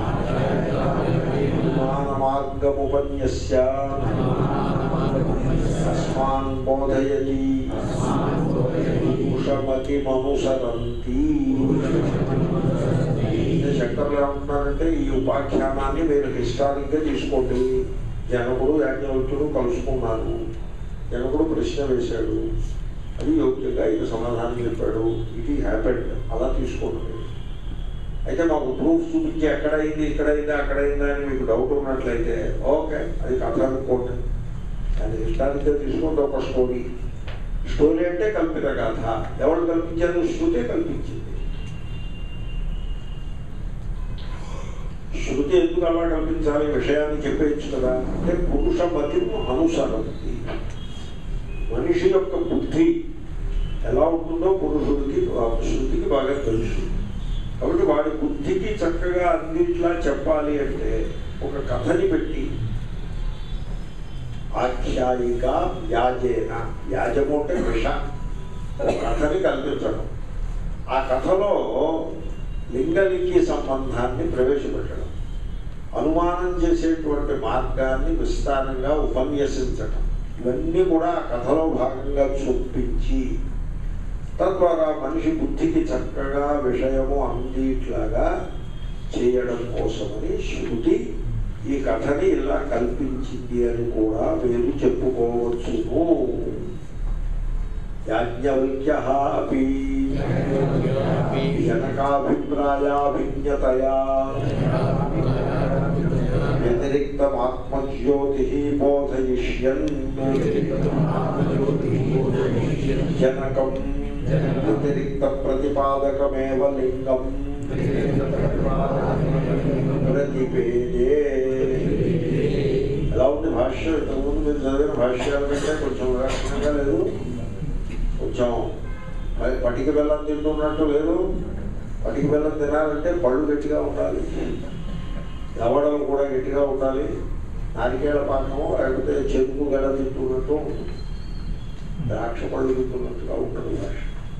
మానమార్గముపన్యస్య అస్మాన్ బోధయతి పురుషమతిమనుసరంతి అంటే శంకర్లు ఏమంటున్నారంటే ఈ ఉపాఖ్యానాన్ని మీరు హిస్టారిక్గా తీసుకోండి జనకుడు యాజ్ఞవల్క్యుడు కలుసుకున్నారు జనకుడు ప్రశ్న వేశాడు అది యోగ్యంగా ఇది సమాధానం చెప్పాడు ఇది హ్యాపెండ్ అలా తీసుకోండి మీరు. అయితే మాకు ప్రూఫ్ చూపించి ఎక్కడైంది ఇక్కడైందా అక్కడైందా అని మీకు డౌట్ ఉన్నట్లయితే ఓకే అది కథ అనుకోండి దాన్ని హిస్టారిక్గా తీసుకోండి ఒక స్టోరీ స్టోరీ అంటే కల్పిత గాథ ఎవరు కల్పించారు శృతే కల్పించింది శృతి ఎందుకు అలా కల్పించాలి విషయాన్ని చెప్పేయచ్చు కదా అంటే పురుష మతిము అనుసరంతి మనిషి యొక్క బుద్ధి ఎలా ఉంటుందో పురుషుడికి ఆ శృతికి బాగా తెలుసు కాబట్టి వాడి బుద్ధికి చక్కగా అన్నిట్లా చెప్పాలి అంటే ఒక కథని పెట్టి ఆఖ్యాయిక వ్యాజేన వ్యాజము అంటే విష ఒక కథని కల్పించడం ఆ కథలో లింగలింగి సంబంధాన్ని ప్రవేశపెట్టడం అనుమానం చేసేటువంటి మార్గాన్ని విస్తారంగా ఉపన్యసించటం ఇవన్నీ కూడా ఆ కథలో భాగంగా చొప్పించి తద్వారా మనిషి బుద్ధికి చక్కగా విషయము అందిట్లాగా చేయడం కోసమని శృతి ఈ కథని ఇలా కల్పించింది అని కూడా మీరు చెప్పుకోవచ్చును యాజ్ఞవల్క్య అపి జనకాభిప్రాయాభిజ్ఞతయా వ్యతిరిక్తమాత్మజ్యోతి బోధయిష్యన్ జనకం వ్యతిరిక్త ప్రతిపాదకమేవ లింగం ప్రతిపేదే ఎలా ఉంది భాష్యం ఇంతకుముందు మీరు చదివిన భాష్యాల కంటే కొంచెం ఉదాహరణగా లేదు కొంచెం మరి పటిక బెల్లం తింటున్నట్టు లేదు పటిక బెల్లం తినాలంటే పళ్ళు గట్టిగా ఉండాలి దవడలు కూడా గట్టిగా ఉండాలి నారికేళ పాకము లేకపోతే చెరుకు గడ తింటున్నట్టు ఉంటుంది. ద్రాక్ష పళ్ళు తింటున్నట్టుగా ఉంటుంది భాష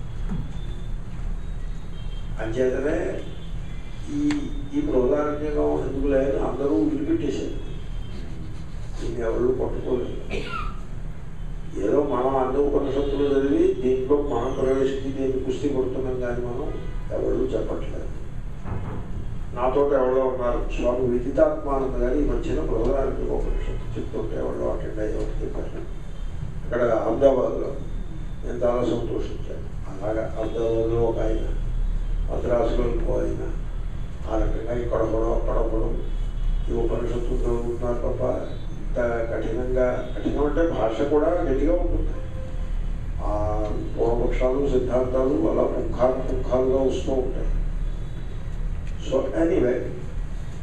అంచేతనే ఈ ఈ ప్రధానంగా ఎందుకు లేని అందరూ వదిలిపెట్టేశారు దీన్ని ఎవరు పట్టుకోలేదు ఏదో మనం అన్ని ఉపనిషత్తులు చదివి దీంట్లో మనం ప్రవేశించి దీన్ని కుస్తీ కొడుతున్నాం కానీ మనం ఎవరు చెప్పట్లేదు నాతో ఎవరో ఉన్నారు స్వామి విదితాత్మానంద గారు ఈ మధ్యన ప్రధానానికి ఉపనిషత్తు చెప్తుంటే ఎవరో అటెండ్ అయ్యేవారు చెప్పారు అక్కడ అహ్మదాబాద్లో నేను చాలా సంతోషించాను అలాగా అహ్మదాబాద్లో ఒక ఆయన మద్రాసులో ఇంకో ఆయన ఆ రకంగా ఇక్కడ కూడా అక్కడ కూడా ఈ ఉపనిషత్తు చదువుతున్నారు తప్ప ఇంత కఠినంగా కఠినం అంటే భాష కూడా గట్టిగా ఉంటుంది ఆ పూర్వపక్షాలు సిద్ధాంతాలు అలా పుంఖాలు పుంఖాలుగా వస్తూ ఉంటాయి సో ఎనీవే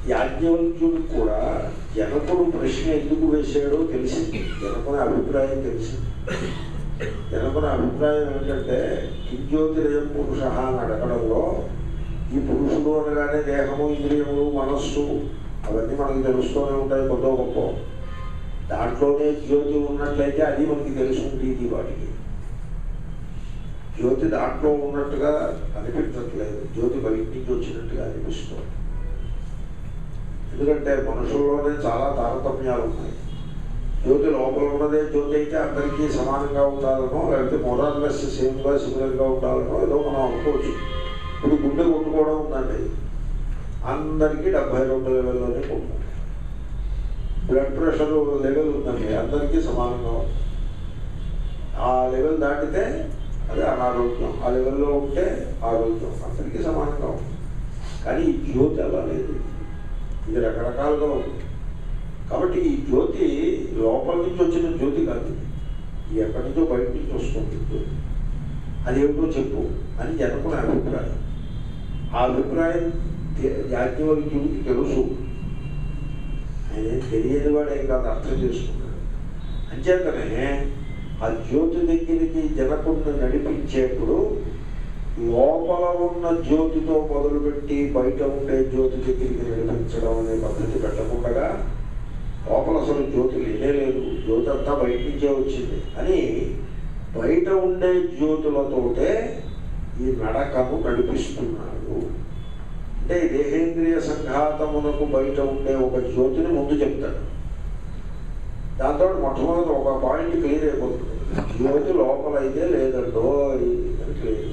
యాజ్ఞవల్క్యుడు కూడా జనకుడు ప్రశ్న ఎందుకు వేశాడో తెలిసింది జనకుని అభిప్రాయం తెలిసింది జనకుని అభిప్రాయం ఏంటంటే కింజ్యోతిరయం పురుష అని అడగడంలో ఈ పురుషుడు అనగానే దేహము ఇంద్రియములు మనస్సు అవన్నీ మనకు తెలుస్తూనే ఉంటాయి కొద్దో గొప్ప దాంట్లోనే జ్యోతి ఉన్నట్లయితే అది మనకి తెలుసుకుంటుంది వాటికి జ్యోతి దాంట్లో ఉన్నట్టుగా అనిపించట్లేదు జ్యోతి బయట నుంచి వచ్చినట్టుగా అనిపిస్తుంది ఎందుకంటే మనుషుల్లోనే చాలా తారతమ్యాలు ఉన్నాయి జ్యోతి లోపల ఉన్నదే జ్యోతి అయితే అందరికీ సమానంగా ఉండాలనో లేకపోతే మొరార్లెస్ సేమ్గా సిమిలర్గా ఉండాలనో ఏదో మనం అనుకోవచ్చు ఇప్పుడు గుండె కొట్టుకోవడం ఉందండి అందరికీ డెబ్బై రెండు లెవెల్లోనే కొట్టుకుంటాం బ్లడ్ ప్రెషర్ లెవెల్ ఉందండి అందరికీ సమానంగా ఉంది ఆ లెవెల్ దాటితే అదే అనారోగ్యం ఆ లెవెల్లో ఉంటే ఆరోగ్యం అందరికీ సమానంగా ఉంది కానీ ఈ జ్యోతి అలా లేదు ఇది రకరకాలుగా ఉంది కాబట్టి ఈ జ్యోతి లోపల నుంచి వచ్చిన జ్యోతి కాదు ఇది. ఇది ఎక్కడి నుంచో బయట నుంచి వస్తుంది జ్యోతి అదేమిటో చెప్పు అని జనకుని అభిప్రాయం ఆ అభిప్రాయం తె- యాజ్ఞవల్క్యుడికి తెలుసు ఆయన ఏం తెలియని వాడు ఏం కాదు అర్థం చేసుకున్నాడు అంచేతనే ఆ జ్యోతి దగ్గరికి జనకుడిని నడిపించేప్పుడు లోపల ఉన్న జ్యోతితో మొదలుపెట్టి బయట ఉండే జ్యోతి దగ్గరికి నడిపించడం అనే పద్ధతి పెట్టకుండా లోపల అసలు జ్యోతి లేనే లేదు జ్యోతి అంతా బయట నుంచే వచ్చింది అని బయట ఉండే జ్యోతులతోటే ఈ నడకను నడిపిస్తున్నాడు అంటే ఈ దేహేంద్రియ సంఘాతమునకు బయట ఉండే ఒక జ్యోతిని ముందు చెప్తాడు దాంతో మొట్టమొదటి ఒక పాయింట్ క్లియర్ అయిపోతుంది జ్యోతి లోపల అయితే లేదండో అని క్లియర్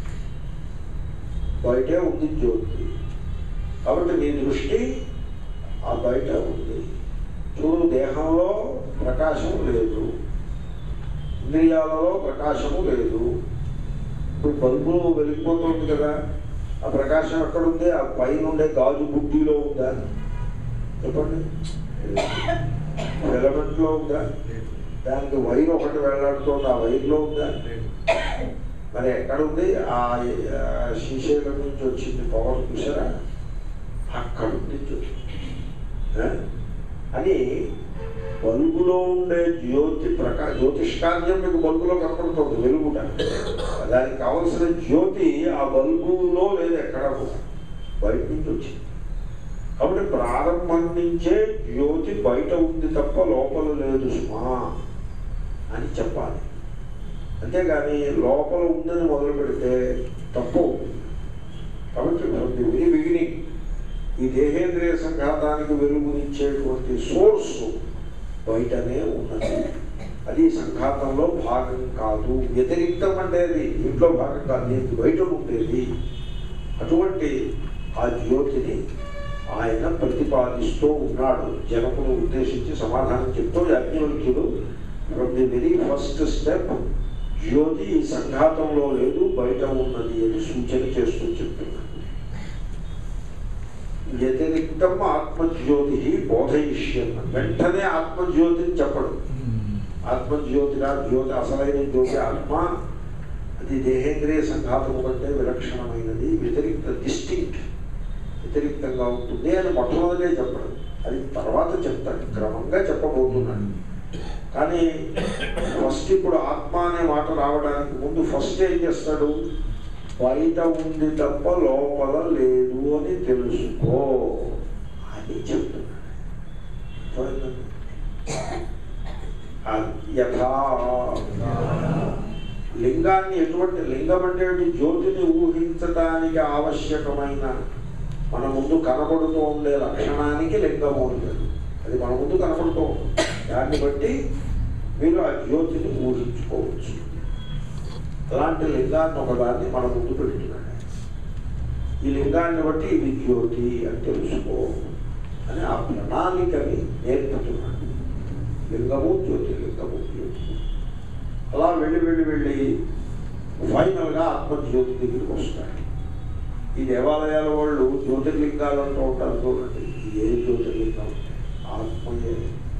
బయటే ఉంది జ్యోతి కాబట్టి నీ దృష్టి ఆ బయట ఉంది చూడు దేహంలో ప్రకాశం లేదు ఇంద్రియాలలో ప్రకాశము లేదు ఇప్పుడు బల్బు వెలిగిపోతుంది కదా ఆ ప్రకాశం ఎక్కడ ఉంది ఆ పైన ఉండే గాజు బుడ్డిలో ఉందా చెప్పండి ఫిలమెంట్లో ఉందా దానికి వైర్ ఒకటి వెళ్ళాడుతోంది ఆ వైర్లో ఉందా మరి ఎక్కడ ఉంది ఆ ఆ శ్రీశైలం నుంచి వచ్చింది పవర్ చూసారా అక్కడ నుంచి వచ్చింది ఆ? అని బల్బులో ఉండే జ్యోతి ప్రకా జ్యోతిష్కార్యం మీకు బల్బులో కనపడుతుంది వెలుగుట దానికి కావలసిన జ్యోతి ఆ బల్బులో లేదు ఎక్కడ కూడా బయట నుంచి వచ్చింది కాబట్టి ప్రారంభం నుంచే జ్యోతి బయట ఉంది తప్ప లోపల లేదు సుమా అని చెప్పాలి అంతేగాని లోపల ఉందని మొదలు పెడితే తప్పు అవుతుంది. కాబట్టి ప్రతి వెరీ బిగినింగ్ ఈ దేహేంద్రియ సంఘాతానికి వెలుగునిచ్చేటువంటి సోర్స్ బయటనే ఉన్నది అది సంఘాతంలో భాగం కాదు వ్యతిరిక్తం అంటే అది ఇంట్లో భాగం కాదు ఇది బయట ఉండేది అటువంటి ఆ జ్యోతిని ఆయన ప్రతిపాదిస్తూ ఉన్నాడు జనకును ఉద్దేశించి సమాధానం చెప్తూ యాజ్ఞవల్క్యుడు from the very first step జ్యోతి ఈ సంఘాతంలో లేదు బయట ఉన్నది అని సూచన చేస్తూ చెప్తున్నాడు వ్యతిరిక్తం ఆత్మజ్యోతి బోధయిష్యన్న వెంటనే ఆత్మజ్యోతిని చెప్పడు ఆత్మజ్యోతిరా జ్యోతి అసలైన జ్యోతి ఆత్మ అది దేహేంద్రియ సంఘాతము కంటే విలక్షణమైనది వ్యతిరిక్త డిస్టింక్ట్ వ్యతిరిక్తంగా ఉంటుంది అని మొట్టమొదటే చెప్పడం అది తర్వాత చెప్తాడు క్రమంగా చెప్పబోతున్నాడు కానీ ఫస్ట్ ఇప్పుడు ఆత్మ అనే మాట రావడానికి ముందు ఫస్ట్ ఏం చేస్తాడు బయట ఉంది తప్ప లోపల లేదు అని తెలుసుకో అని చెప్తున్నాడు అర్థమైందండి? ఆ యథా లింగాన్ని ఎటువంటి లింగం అంటే ఏంటి? జ్యోతిని ఊహించడానికి ఆవశ్యకమైన మన ముందు కనబడుతూ ఉండే లక్షణానికి లింగము ఉంటుంది అది మన ముందు కనబడుతూ ఉంటుంది దాన్ని బట్టి మీరు ఆ జ్యోతిని ఊహించుకోవచ్చు అలాంటి లింగాన్ని ఒకదాన్ని మన ముందు పెడుతున్నాడు ఈ లింగాన్ని బట్టి ఇది జ్యోతి అని తెలుసుకో అని ఆ ప్రణాళికని నేర్పుతున్నాడు లింగము జ్యోతి లింగము జ్యోతి అలా వెళ్ళి వెళ్ళి వెళ్ళి ఫైనల్గా ఆత్మజ్యోతి దగ్గరికి వస్తాడు ఈ దేవాలయాల వాళ్ళు జ్యోతిర్లింగాలు అంటూ ఉంటారు చూడండి ఇది ఏ జ్యోతిర్లింగం ఆత్మయే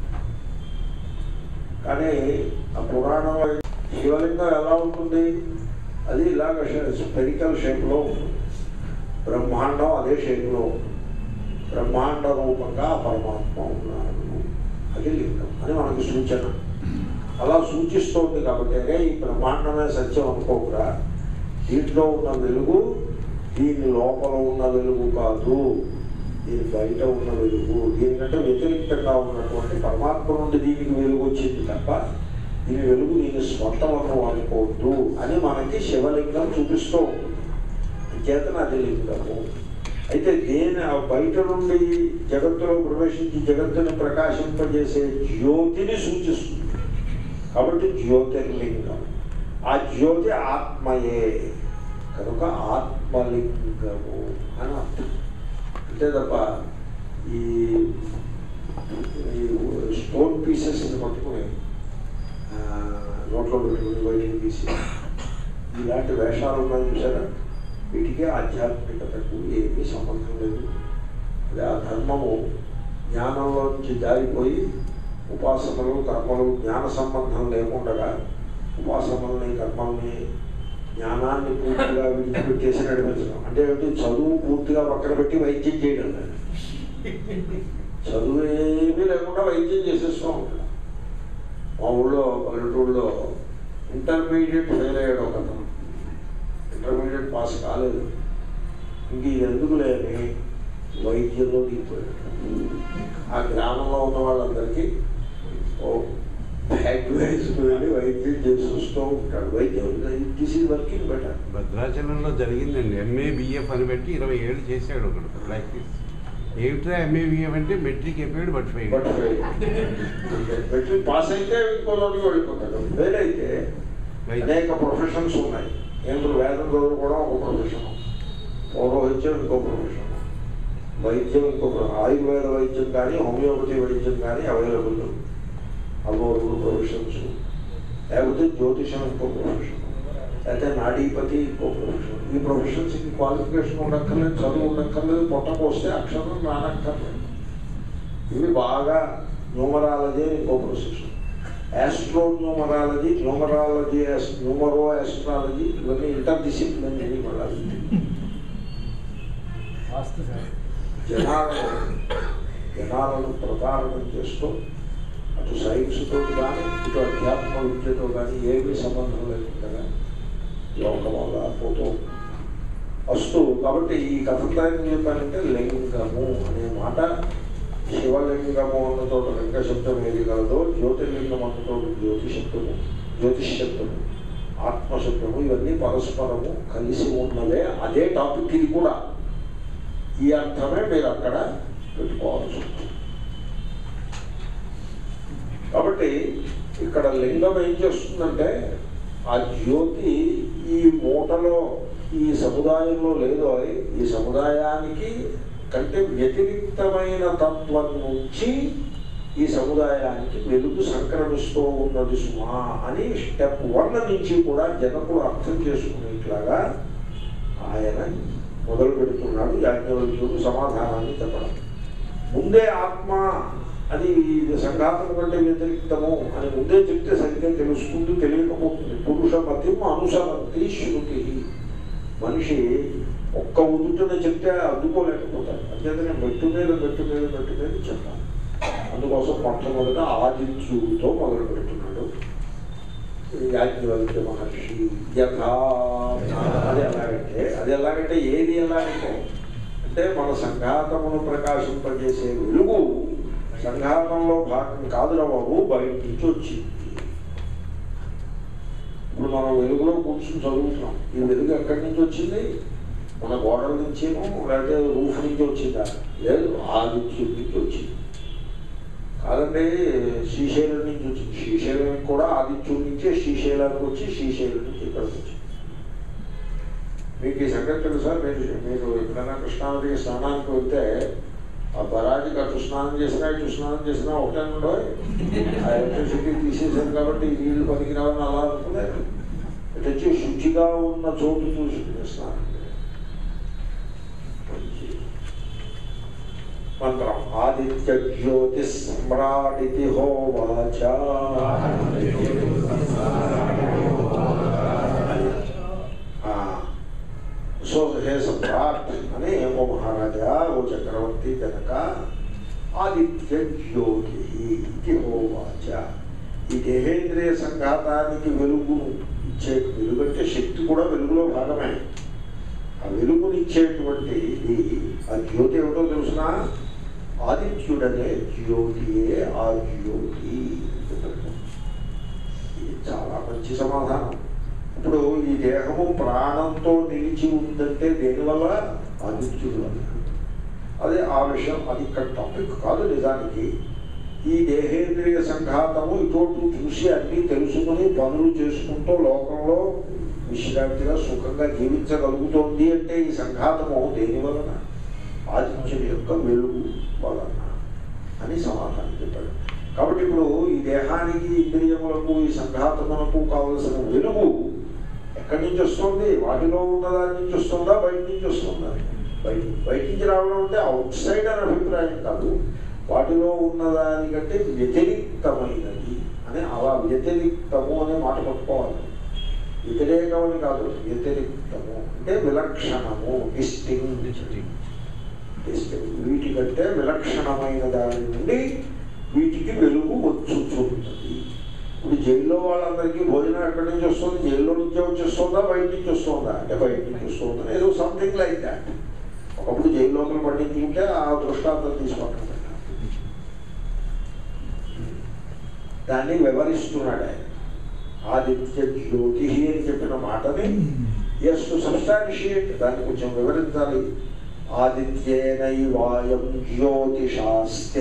కానీ ఆ పురాణంలో శివలింగం ఎలా ఉంటుంది అది ఇలాగ స్పెరికల్ షేప్లో ఉంటుంది బ్రహ్మాండం అదే షేప్లో ఉంటుంది బ్రహ్మాండ రూపంగా ఆ పరమాత్మ ఉన్నాడు అది లింగం అని మనకి సూచన అలా సూచిస్తోంది కాబట్టి అరే ఈ బ్రహ్మాండమే సత్యం అనుకోకురా దీంట్లో ఉన్న వెలుగు దీని లోపల ఉన్న వెలుగు కాదు దీని బయట ఉన్న వెలుగు దీనికంటే వ్యతిరేకంగా ఉన్నటువంటి పరమాత్మ నుండి దీనికి వెలుగు వచ్చింది తప్ప దీని వెలుగు దీని స్వంతమను అనుకోవద్దు అని మనకి శివలింగం చూపిస్తూ ఉంటుంది చేతన అది లింగము అయితే దేని ఆ బయట నుండి జగత్తులో ప్రవేశించి జగత్తుని ప్రకాశింపజేసే జ్యోతిని సూచిస్తుంది కాబట్టి జ్యోతిర్లింగం ఆ జ్యోతి ఆత్మయే కనుక ఆత్మలింగము అని అర్థం అంతే తప్ప ఈ ఈ స్టోన్ పీసెస్ని పట్టుకుని ఆ, నోట్లో పెట్టుకుని బయటికి తీసి ఇలాంటి వేషాలు ఉన్నాయి చూసారా వీటికి ఆధ్యాత్మికతకు ఏమీ సంబంధం లేదు అదే ఆ ధర్మము జ్ఞానంలో నుంచి జారిపోయి ఉపాసనలు కర్మలు జ్ఞాన సంబంధం లేకుండగా ఉపాసనల్ని కర్మల్ని జ్ఞానాన్ని పూర్తిగా విడిచిపెట్టేసి నడిపించడం అంటే ఏంటి చదువు పూర్తిగా పక్కన పెట్టి వైద్యం చేయడం లేదు. చదువు ఏమీ లేకుండా వైద్యం చేసేస్తూ ఉంటాడు మా ఊళ్ళో పల్లెటూళ్ళలో ఇంటర్మీడియట్ ఫెయిల్ అయ్యాడు ఒక అతను ఇంటర్మీడియట్ పాస్ కాలేదు ఇంక ఇది ఎందుకు లేని వైద్యంలో దిగిపోయాడు ఆ గ్రామంలో ఉన్న వాళ్ళందరికీ ఓ అడ్వైజ్ వెళ్ళి వైద్యం చేసి వస్తూ ఉంటాడు వైద్యం దిస్ ఈజ్ వర్కింగ్ బెటర్ భద్రాచలంలో జరిగిందండి ఎంఏ బిఎఫ్ అని పెట్టి ఇరవై ఏళ్ళు చేశాడు ఒకడు ప్రాక్టీస్ ఏమిట్రా ఎంఏ బిఎఫ్ అంటే మెట్రిక్ అయిపోయాడు but fail but matric pass అయితే ఇంకో చోటుకి వెళ్ళిపోతాడు ఫెయిల్ అయితే అనేక ప్రొఫెషన్స్ ఉన్నాయి ఏంటో వేదం చదువుకోవడం ఒక ప్రొఫెషన్ పౌరోహిత్యం ఇంకో ప్రొఫెషన్ వైద్యం ఇంకో ప్రొ- ఆయుర్వేద వైద్యం కానీ హోమియోపతి వైద్యం కానీ అవైలబుల్ అవి రెండు ప్రొఫెషన్స్ లేకపోతే జ్యోతిషం ఇంకో ప్రొఫెషన్ లేకపోతే నాడీపతి ఇంకో ప్రొఫెషన్ ఈ ప్రొఫెషన్స్కి క్వాలిఫికేషన్ ఉండక్కర్లేదు చదువు ఉండక్కర్లేదు పొట్టకు వస్తే అక్షరం రానక్కర్లేదు ఇవి బాగా న్యూమరాలజీ అని ఇంకో profession astro numerology numerology numero astrology ఇవన్నీ ఇంటర్ డిసిప్లిన్ అని మళ్ళీ వాస్తు సార్ జనాలను జనాలను ప్రతారణం చేస్తూ అటు సైన్స్తో కానీ ఇటు అధ్యాత్మ విద్యతో కానీ ఏమీ సంబంధం లేకుండా లోకమల్లా పోతూ ఉంటుంది. వస్తూ కాబట్టి ఈ కథంతా ఏం చెప్పానంటే లింగము అనే మాట శివలింగము అన్న చోట లింగ శబ్దం ఏది కలదో జ్యోతిర్లింగం అన్న చోట జ్యోతి శబ్దము జ్యోతిష్ శబ్దము ఆత్మశబ్దము ఇవన్నీ పరస్పరము కలిసి ఉన్నవే అదే టాపిక్ ఇది కూడా ఈ అర్థమే మీరు అక్కడ పెట్టుకోవాల్సి ఉంటుంది కాబట్టి ఇక్కడ లింగం ఏం చేస్తుందంటే ఆ జ్యోతి ఈ మూటలో ఈ సముదాయంలో లేదో ఈ సముదాయానికి కంటే వ్యతిరిక్తమైన తత్వం నుంచి ఈ సముదాయానికి వెలుగు సంక్రమిస్తూ ఉన్నది సుమా అని స్టెప్ వన్ నుంచి కూడా జనకులు అర్థం చేసుకునేట్లాగా ఆయన మొదలు పెడుతున్నాడు యాజ్ఞవల్క్యుడు సమాధానాన్ని చెప్పడం ముందే ఆత్మ అది ఇది సంఘాతం కంటే వ్యతిరిక్తము అని ముందే చెప్తే సరిగ్గా తెలుసుకుంటూ తెలియకపోతుంది పురుష మతిం అనుసరంతి శృతి మనిషి ఒక్క ఉదుటన చెప్తే అడ్డుకోలేకపోతాడు అంచేతనే మెట్టు మీద మెట్టు మీద మెట్టు మీద చెప్పాలి అందుకోసం మొట్టమొదట ఆదిత్యుడితో మొదలు పెడుతున్నాడు యాజ్ఞవల్క్య మహర్షి యథా అది ఎలాగంటే అది ఎలాగంటే ఏది ఎలాగంటే అంటే మన సంఘాతమును ప్రకాశింపజేసే వెలుగు సంఘాతంలో భాగం కాదురా బాబు బయట నుంచి వచ్చింది ఇప్పుడు మనం వెలుగులో కూర్చుని చదువుతున్నాం ఈ వెలుగు ఎక్కడి నుంచి వచ్చింది మన గోడల నుంచేమో లేకపోతే రూఫ్ నుంచి వచ్చిందా లేదు ఆదిత్యుడి నుంచి వచ్చింది కాదండి శ్రీశైలం నుంచి వచ్చింది శ్రీశైలం కూడా ఆదిత్యుడి నుంచే శ్రీశైలానికి వచ్చి శ్రీశైలం నుంచి ఇక్కడికి వచ్చింది మీకు ఈ సంగతి తెలుసా మీరు మీరు ఎప్పుడైనా కృష్ణానదికి స్నానానికి వెళ్తే ఆ బరాజికి అటు స్నానం చేసినా ఇటు స్నానం చేసినా ఒకటే ఉండో ఆ ఎలక్ట్రిసిటీ తీసేశారు కాబట్టి ఈ నీళ్లు పనికిరావని అలా అనుకున్నారు ఇటు వచ్చి శుచిగా ఉన్న చోటు చూసుకునే స్నానం మంచి మంత్రం ఆదిత్య జ్యోతి సమ్రాడితి హోవాచ సో హే సమ్రాట్ అని ఓ మహారాజా ఓ చక్రవర్తి జనక ఆదిత్య జ్యోతి ఇది హోవాచ ఈ దేహేంద్రియ సంఘాతానికి వెలుగును ఇచ్చే వెలుగంటే శక్తి కూడా వెలుగులో భాగమే ఆ వెలుగునిచ్చేటువంటి ఇది ఆ జ్యోతి ఏమిటో తెలుసిన ఆదిత్యుడనే జ్యోతియే ఆ జ్యోతి ఇది చాలా మంచి సమాధానం ఇప్పుడు ఈ దేహము ప్రాణంతో నిలిచి ఉందంటే దేనివల్ల ఆదిత్యుడు వల్ల అదే ఆ విషయం అది ఇక్కడ టాపిక్ కాదు నిజానికి ఈ దేహేంద్రియ సంఘాతము ఇటువంటి చూసి అన్నీ తెలుసుకుని పనులు చేసుకుంటూ లోకంలో విశ్రాంతిగా సుఖంగా జీవించగలుగుతోంది అంటే ఈ సంఘాతము దేని వలన ఆదిత్యుడి యొక్క వెలుగు వలన అని సమాధానం చెప్పాడు కాబట్టి ఇప్పుడు ఈ దేహానికి ఇంద్రియములకు ఈ సంఘాతములకు కావలసిన వెలుగు ఎక్కడి నుంచి వస్తుంది వాటిలో ఉన్నదాని నుంచి వస్తుందా బయట నుంచి వస్తుందా బయట బయట నుంచి రావడం అంటే అవుట్ సైడ్ అని అభిప్రాయం కాదు వాటిలో ఉన్నదానికంటే వ్యతిరిక్తమైనది అని అలా వ్యతిరిక్తము అనే మాట పట్టుకోవాలి వ్యతిరేకమని కాదు వ్యతిరిక్తము అంటే విలక్షణము డిస్టింగ్ డిస్టింగ్ వీటికంటే విలక్షణమైన దాని నుండి వీటికి వెలుగు వచ్చుచున్నది ఇప్పుడు జైల్లో వాళ్ళందరికీ భోజనం ఎక్కడి నుంచి వస్తుంది జైల్లో నుంచే వచ్చేస్తుందా బయట నుంచి వస్తుందా అంటే బయట నుంచి వస్తుందా ఏదో సంథింగ్ లైక్ దాట్ ఒకప్పుడు జైలు లోపల పండించుకుంటే ఆ దృష్టాంతం తీసుకుంటాం దాన్ని వివరిస్తున్నాడు ఆయన ఆదిత్య జ్యోతి అని చెప్పిన మాటని ఎస్ టు సబ్స్టాన్షియేట్ దాన్ని కొంచెం వివరించాలి ఆదిత్యేనైవాయం జ్యోతిషాస్తే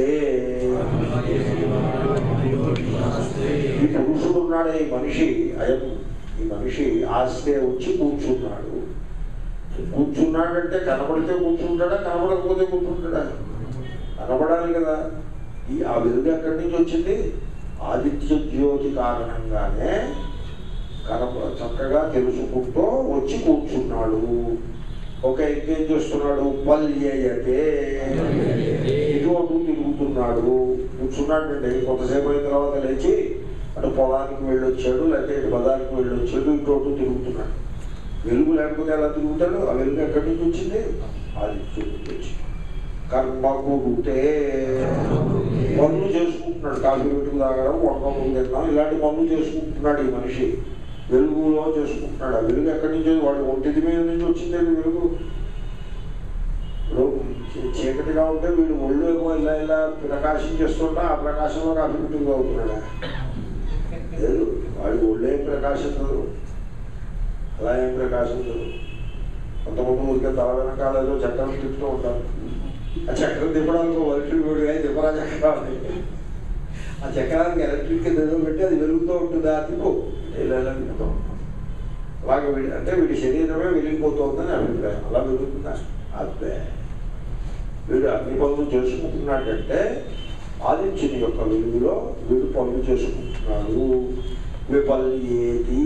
ఈ పురుషుడు ఉన్నాడే ఈ మనిషి అయం ఈ మనిషి ఆస్తే వచ్చి కూర్చున్నాడు కూర్చున్నాడంటే కనబడితే కూర్చుంటాడా కనబడకపోతే కూర్చుంటాడా కనబడాలి కదా ఈ ఆ వెలుగు ఎక్కడి నుంచి వచ్చింది ఆదిత్య జ్యోతి కారణంగానే కనప చక్కగా తెలుసుకుంటూ వచ్చి కూర్చున్నాడు ఒక ఇంకేం చేస్తున్నాడు పల్యయతే ఇటు అటు తిరుగుతున్నాడు కూర్చున్నాడండి కొంతసేపు అయిన తర్వాత లేచి అటు పొలానికి వెళ్ళొచ్చాడు లేకపోతే ఇటు బజార్కి వెళ్ళొచ్చాడు ఇటు అటు తిరుగుతున్నాడు వెలుగు లేకపోతే ఎలా తిరుగుతాడు ఆ వెలుగు ఎక్కడి నుంచి వచ్చింది ఆదిత్యుడి నుంచి వచ్చింది కర్మ కుడితే పనులు చేసుకుంటున్నాడు కాఫీ పెట్టుకు తాగడం వంటలు తినడం ఇలాంటి పనులు చేసుకుంటున్నాడు ఈ మనిషి వెలుగులో చేసుకుంటున్నాడు ఆ వెలుగు ఎక్కడి నుంచి వాడు ఒంటిది మీద నుంచి వచ్చిందండి వెలుగు ఇప్పుడు చీ- చీకటిగా ఉంటే వీడు ఒళ్ళు ఏమో ఇలా ఇలా ప్రకాశం చేస్తుంటా ఆ ప్రకాశంలో కాఫీ పెట్టుకు తాగుతున్నాడా లేదు వాడి ఒళ్ళు ఏం ప్రకాశించదు అలా ఏం ప్రకాశించదు కొంతమంది ఊరికే తల వెనకాల ఏదో చక్రం తిప్పుతూ ఉంటారు ఆ చక్రం తిప్పడానికి ఎలక్ట్రిక్ వేడిగా తిప్పరా చక్రం ఆ చక్రానికి ఎలక్ట్రిక్ ఏదో పెట్టి అది వెలుగుతూ ఉంటుందా తిప్పు ఇలా ఇలా తిప్పుతూ ఉంటాం అలాగే వీడి అంటే వీడి శరీరమే వెలిగిపోతుందని అభిప్రాయం అలా వెలుగుతుందా అదే వీడు అన్ని పనులు చేసుకుంటున్నాడంటే ఆదిత్యుని యొక్క వెలుగులో వీడు పనులు చేసుకుంటున్నాడు విపల్యేది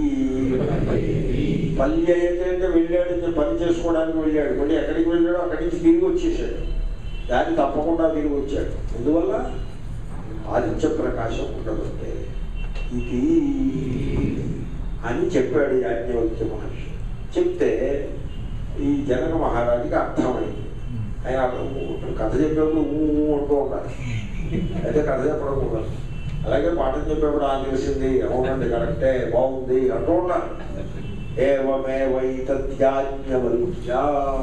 పల్యయతే అంటే వెళ్ళాడు అంటే పని చేసుకోవడానికి వెళ్ళాడు మళ్ళీ ఎక్కడికి వెళ్ళాడో అక్కడి నుంచి తిరిగి వచ్చేసాడు దాన్ని తప్పకుండా తిరిగి వచ్చాడు ఎందువల్ల ఆదిత్య ప్రకాశం ఉండదంటే ఇది అని చెప్పాడు యాజ్ఞవల్క్య మహర్షి చెప్తే ఈ జనక మహారాజుకి అర్థమైంది ఆయన ఇప్పుడు కథ చెప్పేప్పుడు ఊ ఊ అంటూ ఉండాలి అయితే కథ చెప్పడం కూడా అలాగే పాఠం చెప్పేప్పుడు ఆ తెలిసింది అవునండి కరెక్టే బాగుంది అంటూ ఉండాలి ఏవమే వైతత్యాజ్ఞవల్క్య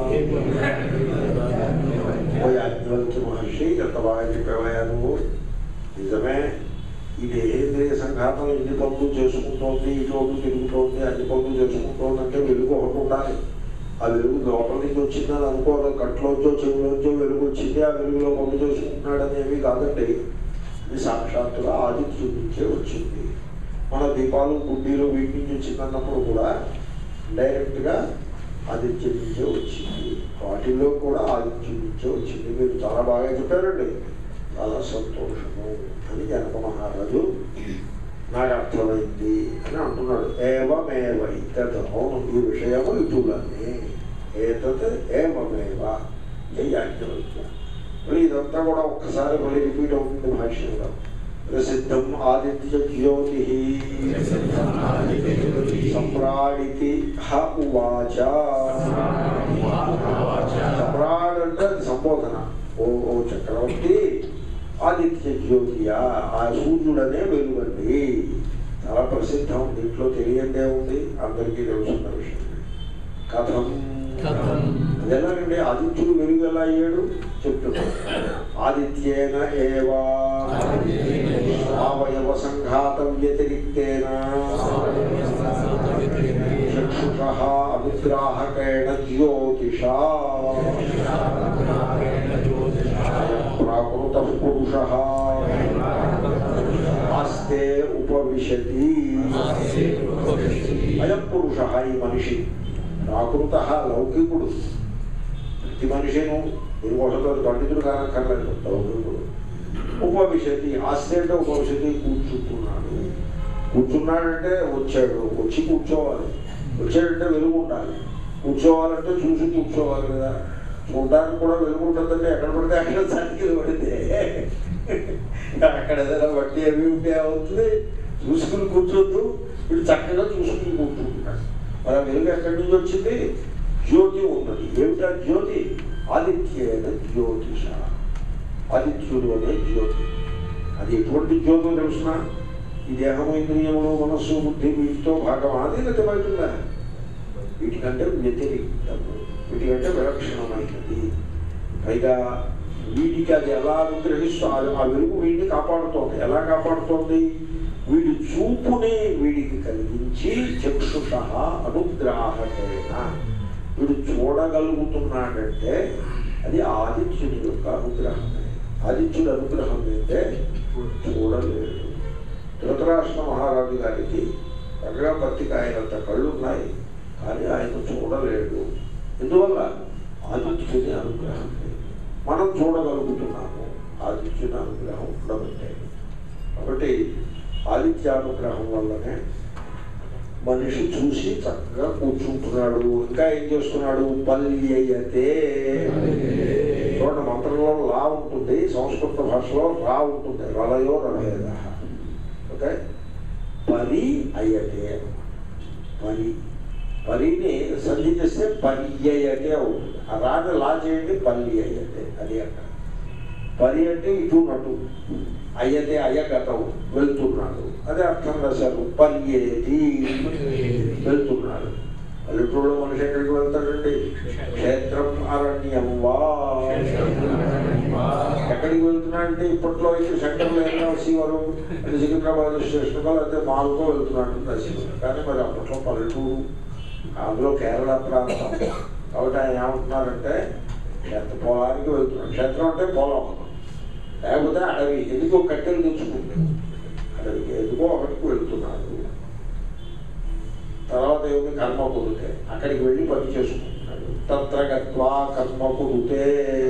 ఓ యాజ్ఞవల్క్య మహర్షి ఎంత బాగా చెప్పేవయ్యా నువ్వు నిజమే ఈ దేహేంద్రియ సంఘాతం ఎన్ని పనులు చేసుకుంటోంది ఇటు తిరుగుతోంది అన్ని పనులు చేసుకుంటోంది అంటే వెలుగు ఒకటి ఉండాలి ఆ వెలుగు లోపల నుంచి వచ్చిందని అనుకోవాలి కట్లోంచో చెవిలోంచో వెలుగు వచ్చింది ఆ వెలుగులో పనులు చేసుకుంటున్నాడని ఏమీ కాదండి ఇది సాక్షాత్తుగా ఆదిత్యుడి నుంచే వచ్చింది మన దీపాలు గుడ్డీలు వీటి నుంచి వచ్చిందన్నప్పుడు కూడా డైరెక్ట్గా ఆదిత్యుడి నుంచే వచ్చింది వాటిల్లో కూడా ఆదిత్యుడి నుంచే వచ్చింది మీరు చాలా బాగా చెప్పారండి చాలా సంతోషము అని జనక మహారాజు నాకు అర్థమైంది అని అంటున్నాడు ఏవమేవ ఇతత్ అవును ఈ విషయము ఇటులనే ఏతత్ ఏవమేవ యాజ్ఞవల్క్య మళ్ళీ ఇదంతా కూడా ఒక్కసారి మళ్ళీ రిపీట్ అవుతుంది భాష్యంలో ప్రసిద్ధం ఆదిత్య జ్యోతి సమ్రాడితి హ ఉవాచ సమ్రాడ్ అంటే అది సంబోధన ఓ ఓ చక్రవర్తి ఆదిత్య జ్యోతియా ఆ సూర్యుడనే వెలుగండి చాలా ప్రసిద్ధం దీంట్లో తెలియందే ఉంది అందరికీ తెలుసున్న విషయం కథం కథం అది ఎలాగండి ఆదిత్యుడు వెలుగు ఎలా అయ్యాడు చెప్తున్నాడు ఆదిత్యేన ఏవా అవయవ సంఘాతం వ్యతిరిక్తేన చక్షుష అనుగ్రాహకేణ జ్యోతిషా ప్రాకృత పురుష ఆస్తే ఉపవిశతి అయం పురుష ఈ మనిషి ప్రాకృత లౌకికుడు ప్రతి మనిషిను దీనికోసంతో పండితుడు కానక్కర్లేదు లౌకికుడు ఉపవిశతి ఆస్తి అంటే ఉపవిశతి కూర్చుంటున్నాడు కూర్చున్నాడంటే వచ్చాడు వచ్చి కూర్చోవాలి వచ్చాడంటే వెలుగు ఉండాలి కూర్చోవాలంటే చూసి కూర్చోవాలి కదా చూడడానికి కూడా వెలుగు ఉంటుందంటే ఎక్కడ పడితే అక్కడ సర్కిల్ పడితే అక్కడ ఏదైనా వడ్డీ అవి ఉంటే అవుతుంది చూసుకుని కూర్చోద్దు వీడు చక్కగా చూసుకుని కూర్చుంటున్నాడు మరి ఆ వెలుగు ఎక్కడి నుంచి వచ్చింది జ్యోతి ఉన్నది ఏమిటా జ్యోతి ఆదిత్యేన జ్యోతిష ఆదిత్యుడు అనే జ్యోతి అది ఎటువంటి జ్యోతో తెలుసిన ఈ దేహము ఇంద్రియములు మనస్సు బుద్ధి వీటితో భాగమాది లేకపోతే బయటుందా వీటికంటే వ్యతిరిక్తము వీటికంటే విలక్షణమైనది పైగా వీటికి అది ఎలా అనుగ్రహిస్తూ ఆ- ఆ వెలుగు వీడిని కాపాడుతోంది ఎలా కాపాడుతోంది వీడి చూపుని వీడికి కలిగించి చక్షుష అనుగ్రాహకైన వీడు చూడగలుగుతున్నాడంటే అది ఆదిత్యుని యొక్క అనుగ్రహమే ఆదిత్యుడి అనుగ్రహం అయితే చూడలేడు ధృతరాష్ట్ర మహారాజు గారికి చక్కగా పత్తిక ఆయనంత కళ్ళు ఉన్నాయి కానీ ఆయన చూడలేడు ఎందువల్ల ఆదిత్యుని అనుగ్రహం లేదు. మనం చూడగలుగుతున్నాము ఆదిత్యుని అనుగ్రహం ఉండబట్టే కాబట్టి ఆదిత్యానుగ్రహం వల్లనే మనిషి చూసి చక్కగా కూర్చుంటున్నాడు ఇంకా ఏం చేస్తున్నాడు పల్యయతే చూడండి మంత్రంలో లా ఉంటుంది సంస్కృత భాషలో రా ఉంటుంది రలయో రభేద ఓకే పరి అయ్యతే పరి పరిని సంధి చేస్తే పర్యయతే అవుతుంది ఆ రాని లా చేయండి పల్లి అయ్యతే అది అక్కడ పరి అంటే ఇటు నటు అయ్యతే అయ్యగతం వెళ్తున్నాడు అదే అర్థం రాశారు పర్యేది వెళ్తున్నాడు పల్లెటూరులో మనిషి ఎక్కడికి వెళ్తాడండి క్షేత్రం అరణ్యం వా ఎక్కడికి వెళ్తున్నాడంటే ఇప్పట్లో అయితే సెంటర్లో ఏమైనా వచ్చేవారు అది సికింద్రాబాద్ స్టేషన్కో లేకపోతే మాల్కో వెళ్తున్నాడు రాసేవారు కానీ మరి అప్పట్లో పల్లెటూరు అందులో కేరళ ప్రాంతం కాబట్టి ఆయన ఏమంటున్నారంటే క్షేత్ర పొలానికి వెళ్తున్నాడు క్షేత్రం అంటే పొలం లేకపోతే అడవి ఎందుకో కట్టెలు తెచ్చుకుంటాడు అడవికి ఎందుకో ఒకటికి వెళ్తున్నాడు తర్వాత ఏమి కర్మ కుదితే అక్కడికి వెళ్ళి పని చేసుకుంటున్నాడు తత్ర గత్వా కర్మ కుదితే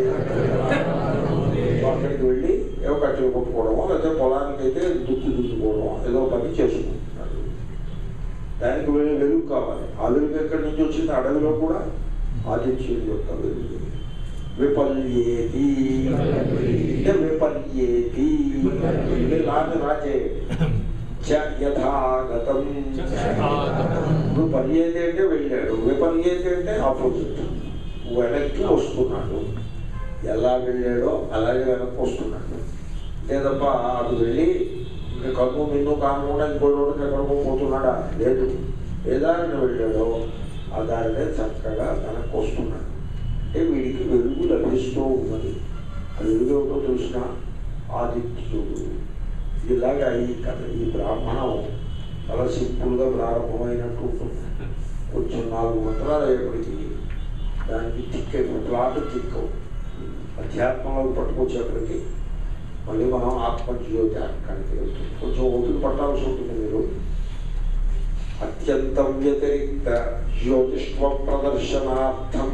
అక్కడికి వెళ్ళి ఏవో కట్టెలు కొట్టుకోవడమో లేకపోతే పొలానికి అయితే దుక్కి దుద్దుకోవడమో ఏదో పని చేసుకుంటున్నాడు దానికి వెళ్ళి వెలుగు కావాలి ఆ వెలుగు ఎక్కడి నుంచి వచ్చింది అడవిలో కూడా ఆదిత్యుడి యొక్క వెలుగు విపల్యేతి అంటే విపల్యేతి లాని రాజే చ యథాగతం ఇప్పుడు పర్యేది అంటే వెళ్ళాడు విపర్యేది అంటే ఆపోజిట్ వెనక్కి వస్తున్నాడు ఎలా వెళ్ళాడో అలాగే వెనక్కి వస్తున్నాడు లేదప్ప అటు వెళ్ళి ఇంకా కన్ను మిన్ను కాకుండా ఇంకో రోడ్డుకి ఎక్కడికో పోతున్నాడా లేదు ఏ దారిని వెళ్ళాడో ఆ దారినే చక్కగా వెనక్కి వస్తున్నాడు అంటే వీడికి వెలుగు లభిస్తూ ఉన్నది ఆ వెలుగు ఏమిటో తెలిసిన ఆదిత్యుడు ఇలాగా ఈ కథ ఈ బ్రాహ్మణం చాలా సింపుల్గా ప్రారంభమైనట్టు ఉంటుంది కొంచెం నాలుగు మంత్రాలు అయ్యేప్పటికీ దానికి తిక్కే ప్లాట్ తిక్కవు అధ్యాత్మంలో పట్టుకొచ్చేప్పటికి మళ్ళీ మనం ఆత్మజ్యోతి అక్కడికి వెళ్తుంది కొంచెం ఓపిక పట్టాల్సి ఉంటుంది మీరు అత్యంతం వ్యతిరిక్త జ్యోతిష్వ ప్రదర్శనార్థం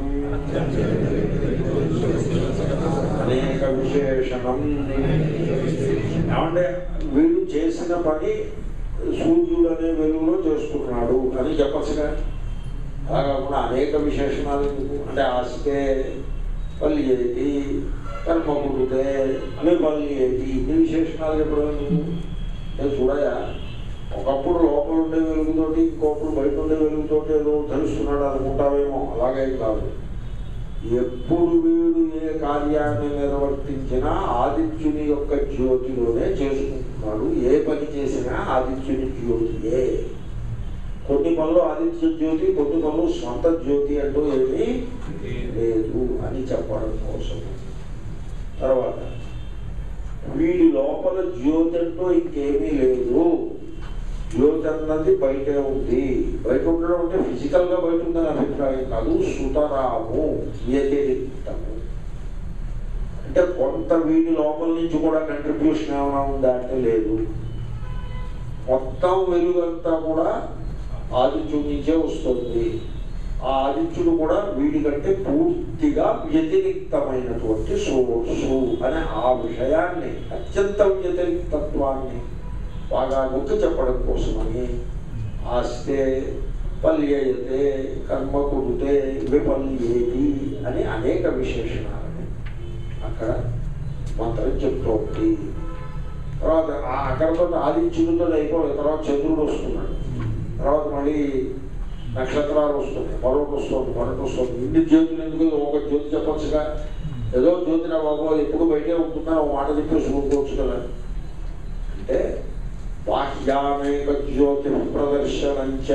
అనేక విశేషణం ఏమంటే వీడు చేసిన పని సూర్యుడు అనే వెలుగులో చేస్తున్నాడు అని చెప్పచ్చుగా అలా కాకుండా అనేక విశేషణాలు ఎందుకు అంటే ఆస్తే పల్లియేటి కర్మ కుడితే విపల్లియేటి ఇన్ని విశేషణాలు చెప్పడం ఎందుకు? నేను చూడయా ఒకప్పుడు లోపల ఉండే వెలుగుతోటి ఇంకొకప్పుడు బయట ఉండే వెలుగుతోటి ఏదో తెలుస్తున్నాడు అనుకుంటావేమో అలాగే కాదు ఎప్పుడు వీడు ఏ కార్యాన్ని నిర్వర్తించినా ఆదిత్యుని యొక్క జ్యోతిలోనే చేసుకుంటున్నాడు ఏ పని చేసినా ఆదిత్యుని జ్యోతియే కొన్ని పనులు ఆదిత్య జ్యోతి కొన్ని పనులు స్వంత జ్యోతి అంటూ ఏమీ లేదు అని చెప్పడం కోసం తర్వాత వీడి లోపల జ్యోతి అంటూ ఇంకేమీ లేదు జ్యోతి అన్నది బయటే ఉంది బయట ఉండడం అంటే ఫిజికల్ గా బయట ఉందని అభిప్రాయం కాదు సుతరాము వ్యతిరిక్తము అంటే కొంత వీడి లోపల నుంచి కూడా కంట్రిబ్యూషన్ ఏమైనా ఉందా అంటే లేదు మొత్తం వెలుగంతా కూడా ఆదిత్యుడి నుంచే వస్తుంది ఆ ఆదిత్యుడు కూడా వీడి కంటే పూర్తిగా వ్యతిరిక్తమైనటువంటి సోర్సు అనే ఆ విషయాన్ని అత్యంత వ్యతిరిక్తత్వాన్ని బాగా నొక్కి చెప్పడం కోసమని ఆస్తే పల్యయతే కర్మ కుడితే విపల్యేది అని అనేక విశేషణాలని అక్కడ మంత్రం చెప్తోంది తర్వాత ఆ అక్కడతో ఆదిత్యుడితో అయిపోలేదు తర్వాత చంద్రుడు వస్తున్నాడు తర్వాత మళ్ళీ నక్షత్రాలు వస్తున్నాయి మరొకటి వస్తుంది మరొకటి వస్తుంది ఇన్ని జ్యోతులు ఎందుకు ఒక జ్యోతి చెప్పొచ్చుగా ఏదో జ్యోతి నా బాబు అది ఎప్పుడు బయటే ఉంటుందా ఒక మాట చెప్పేసి ఊరుకోవచ్చు కదా అంటే బాహ్యామేక జ్యోతి ప్రదర్శనంచ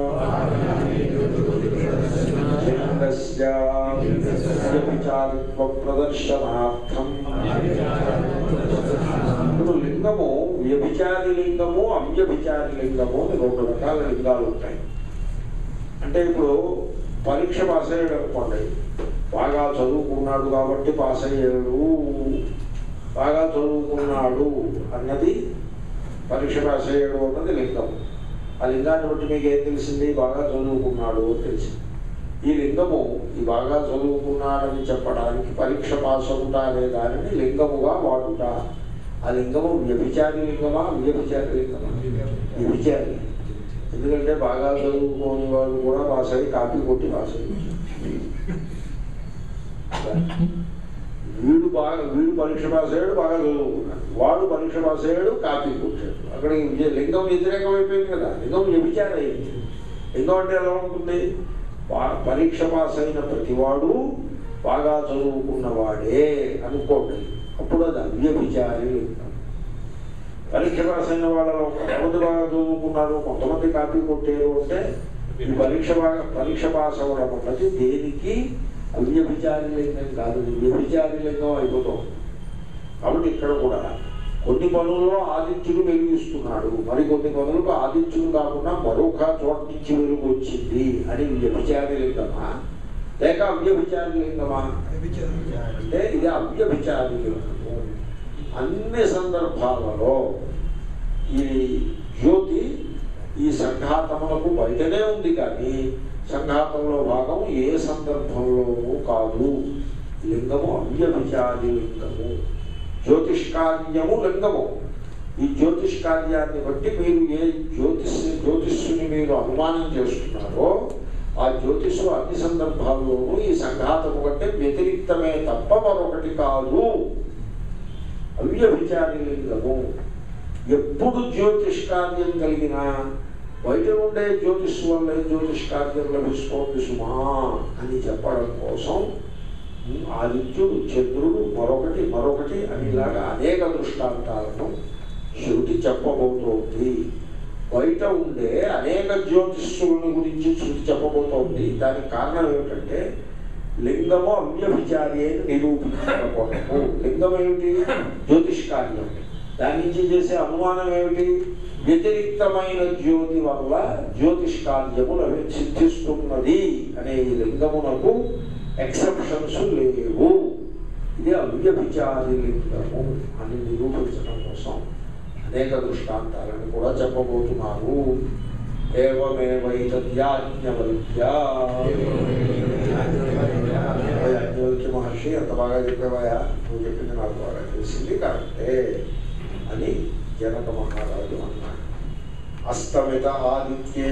లింగస్య వ్యభిచారిత్వ ప్రదర్శనార్థం ఇప్పుడు లింగము వ్యభిచారి లింగము అవ్యభిచారి లింగము అని రెండు రకాల లింగాలు ఉంటాయి అంటే ఇప్పుడు పరీక్ష పాస్ అయ్యాడు అనుకోండి బాగా చదువుకున్నాడు కాబట్టి పాస్ అయ్యాడు బాగా చదువుకున్నాడు అన్నది పరీక్ష పాస్ అయ్యాడు అన్నది లింగం ఆ లింగాన్ని బట్టి మీకు ఏం తెలిసింది బాగా చదువుకున్నాడు అని తెలిసింది ఈ లింగము ఈ బాగా చదువుకున్నాడని చెప్పడానికి పరీక్ష పాస్ అవుతా అనే దానిని లింగముగా వాడుట ఆ లింగము వ్యభిచారి లింగమా వ్యభిచారి లింగమా వ్యభిచారి ఎందుకంటే బాగా చదువుకోని వాళ్ళు కూడా పాస్ అయ్యి కాపీ కొట్టి పాస్ అయ్యి వీడు బాగా వీడు పరీక్ష పాస్ అయ్యాడు బాగా చదువుకున్నాడు వాడు పరీక్ష పాస్ అయ్యాడు కాపీ కొట్టాడు అక్కడ ఈ లింగం వ్యతిరేకం అయిపోయింది కదా లింగం వ్యభిచారం అయింది లింగం అంటే ఎలా ఉంటుంది పా- పరీక్ష పాస్ అయిన ప్రతివాడు బాగా చదువుకున్నవాడే అనుకోండి అప్పుడు అది అవ్యభిచారి లింగం పరీక్ష పాస్ అయిన వాళ్ళలో కొంతమంది బాగా చదువుకున్నారు కొంతమంది కాపీ కొట్టారు అంటే ఈ పరీక్ష బాగా పరీక్ష పాస్ అవ్వడం అన్నది దేనికి అవ్యభిచారి లింగం కాదు ఇది వ్యభిచారి లింగం అయిపోతాం కాబట్టి ఇక్కడ కూడా కొన్ని పనుల్లో ఆదిత్యుడు వెలిగిస్తున్నాడు మరి కొన్ని పనులకు ఆదిత్యుడు కాకుండా మరొక చోట నుంచి వెలుగు వచ్చింది అని వ్యభిచారి లింగమా లేక అవ్యభిచారి లింగమా అంటే ఇది అవ్యభిచారి లింగము అన్ని సందర్భాలలో ఈ జ్యోతి ఈ సంఘాతములకు బయటనే ఉంది కానీ సంఘాతంలో భాగం ఏ సందర్భంలోనూ కాదు లింగము అవ్యభిచారి లింగము జ్యోతిష్కార్యము లింగము ఈ జ్యోతిష్కార్యాన్ని బట్టి మీరు ఏ జ్యోతిష్ జ్యోతిష్ని మీరు అనుమానం చేస్తున్నారో ఆ జ్యోతిషు అన్ని సందర్భాల్లోనూ ఈ సంఘాతము కంటే వ్యతిరిక్తమే తప్ప మరొకటి కాదు అవ్యభిచారి లింగము ఎప్పుడు జ్యోతిష్ కార్యం కలిగినా బయట ఉండే జ్యోతిష్ వల్ల జ్యోతిష్ కార్యం లభిస్తోంది సుమా అని చెప్పడం కోసం ఆదిత్యుడు చంద్రుడు మరొకటి మరొకటి అని ఇలాగా అనేక దృష్టాంతాలను శృతి చెప్పబోతోంది బయట ఉండే అనేక జ్యోతిష్యుల గురించి శృతి చెప్పబోతోంది దానికి కారణం ఏమిటంటే లింగము అవ్యభిచారి అని నిరూపించడం కొరకు లింగం ఏమిటి జ్యోతిష్ కార్యం దాని నుంచి చేసే అనుమానం ఏమిటి వ్యతిరిక్తమైన జ్యోతి వల్ల జ్యోతిష్ కార్యము లభి సిద్ధిస్తున్నది అనే ఈ లింగమునకు ఎక్సెప్షన్స్ లేవు ఇది అవ్యభిచారి లింగము అని నిరూపించడం కోసం అనేక దృష్టాంతాలను కూడా చెప్పబోతున్నారు ఏవమేవైతద్యాజ్ఞవల్క్యా యాజ్ఞవల్క్య మహర్షి ఎంత బాగా చెప్పేవాయా నువ్వు చెప్పింది నాకు బాగా తెలిసింది కరెక్టే అని జనక మహారాజు అన్నాడు అస్తమిత ఆదిత్యే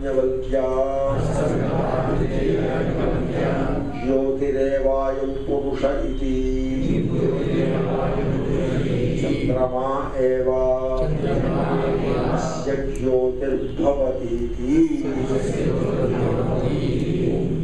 యాజ్ఞవల్క్యా జ్యోతిరేవాయం పురుష ఏవ అస్య జ్యోతిర్భవతి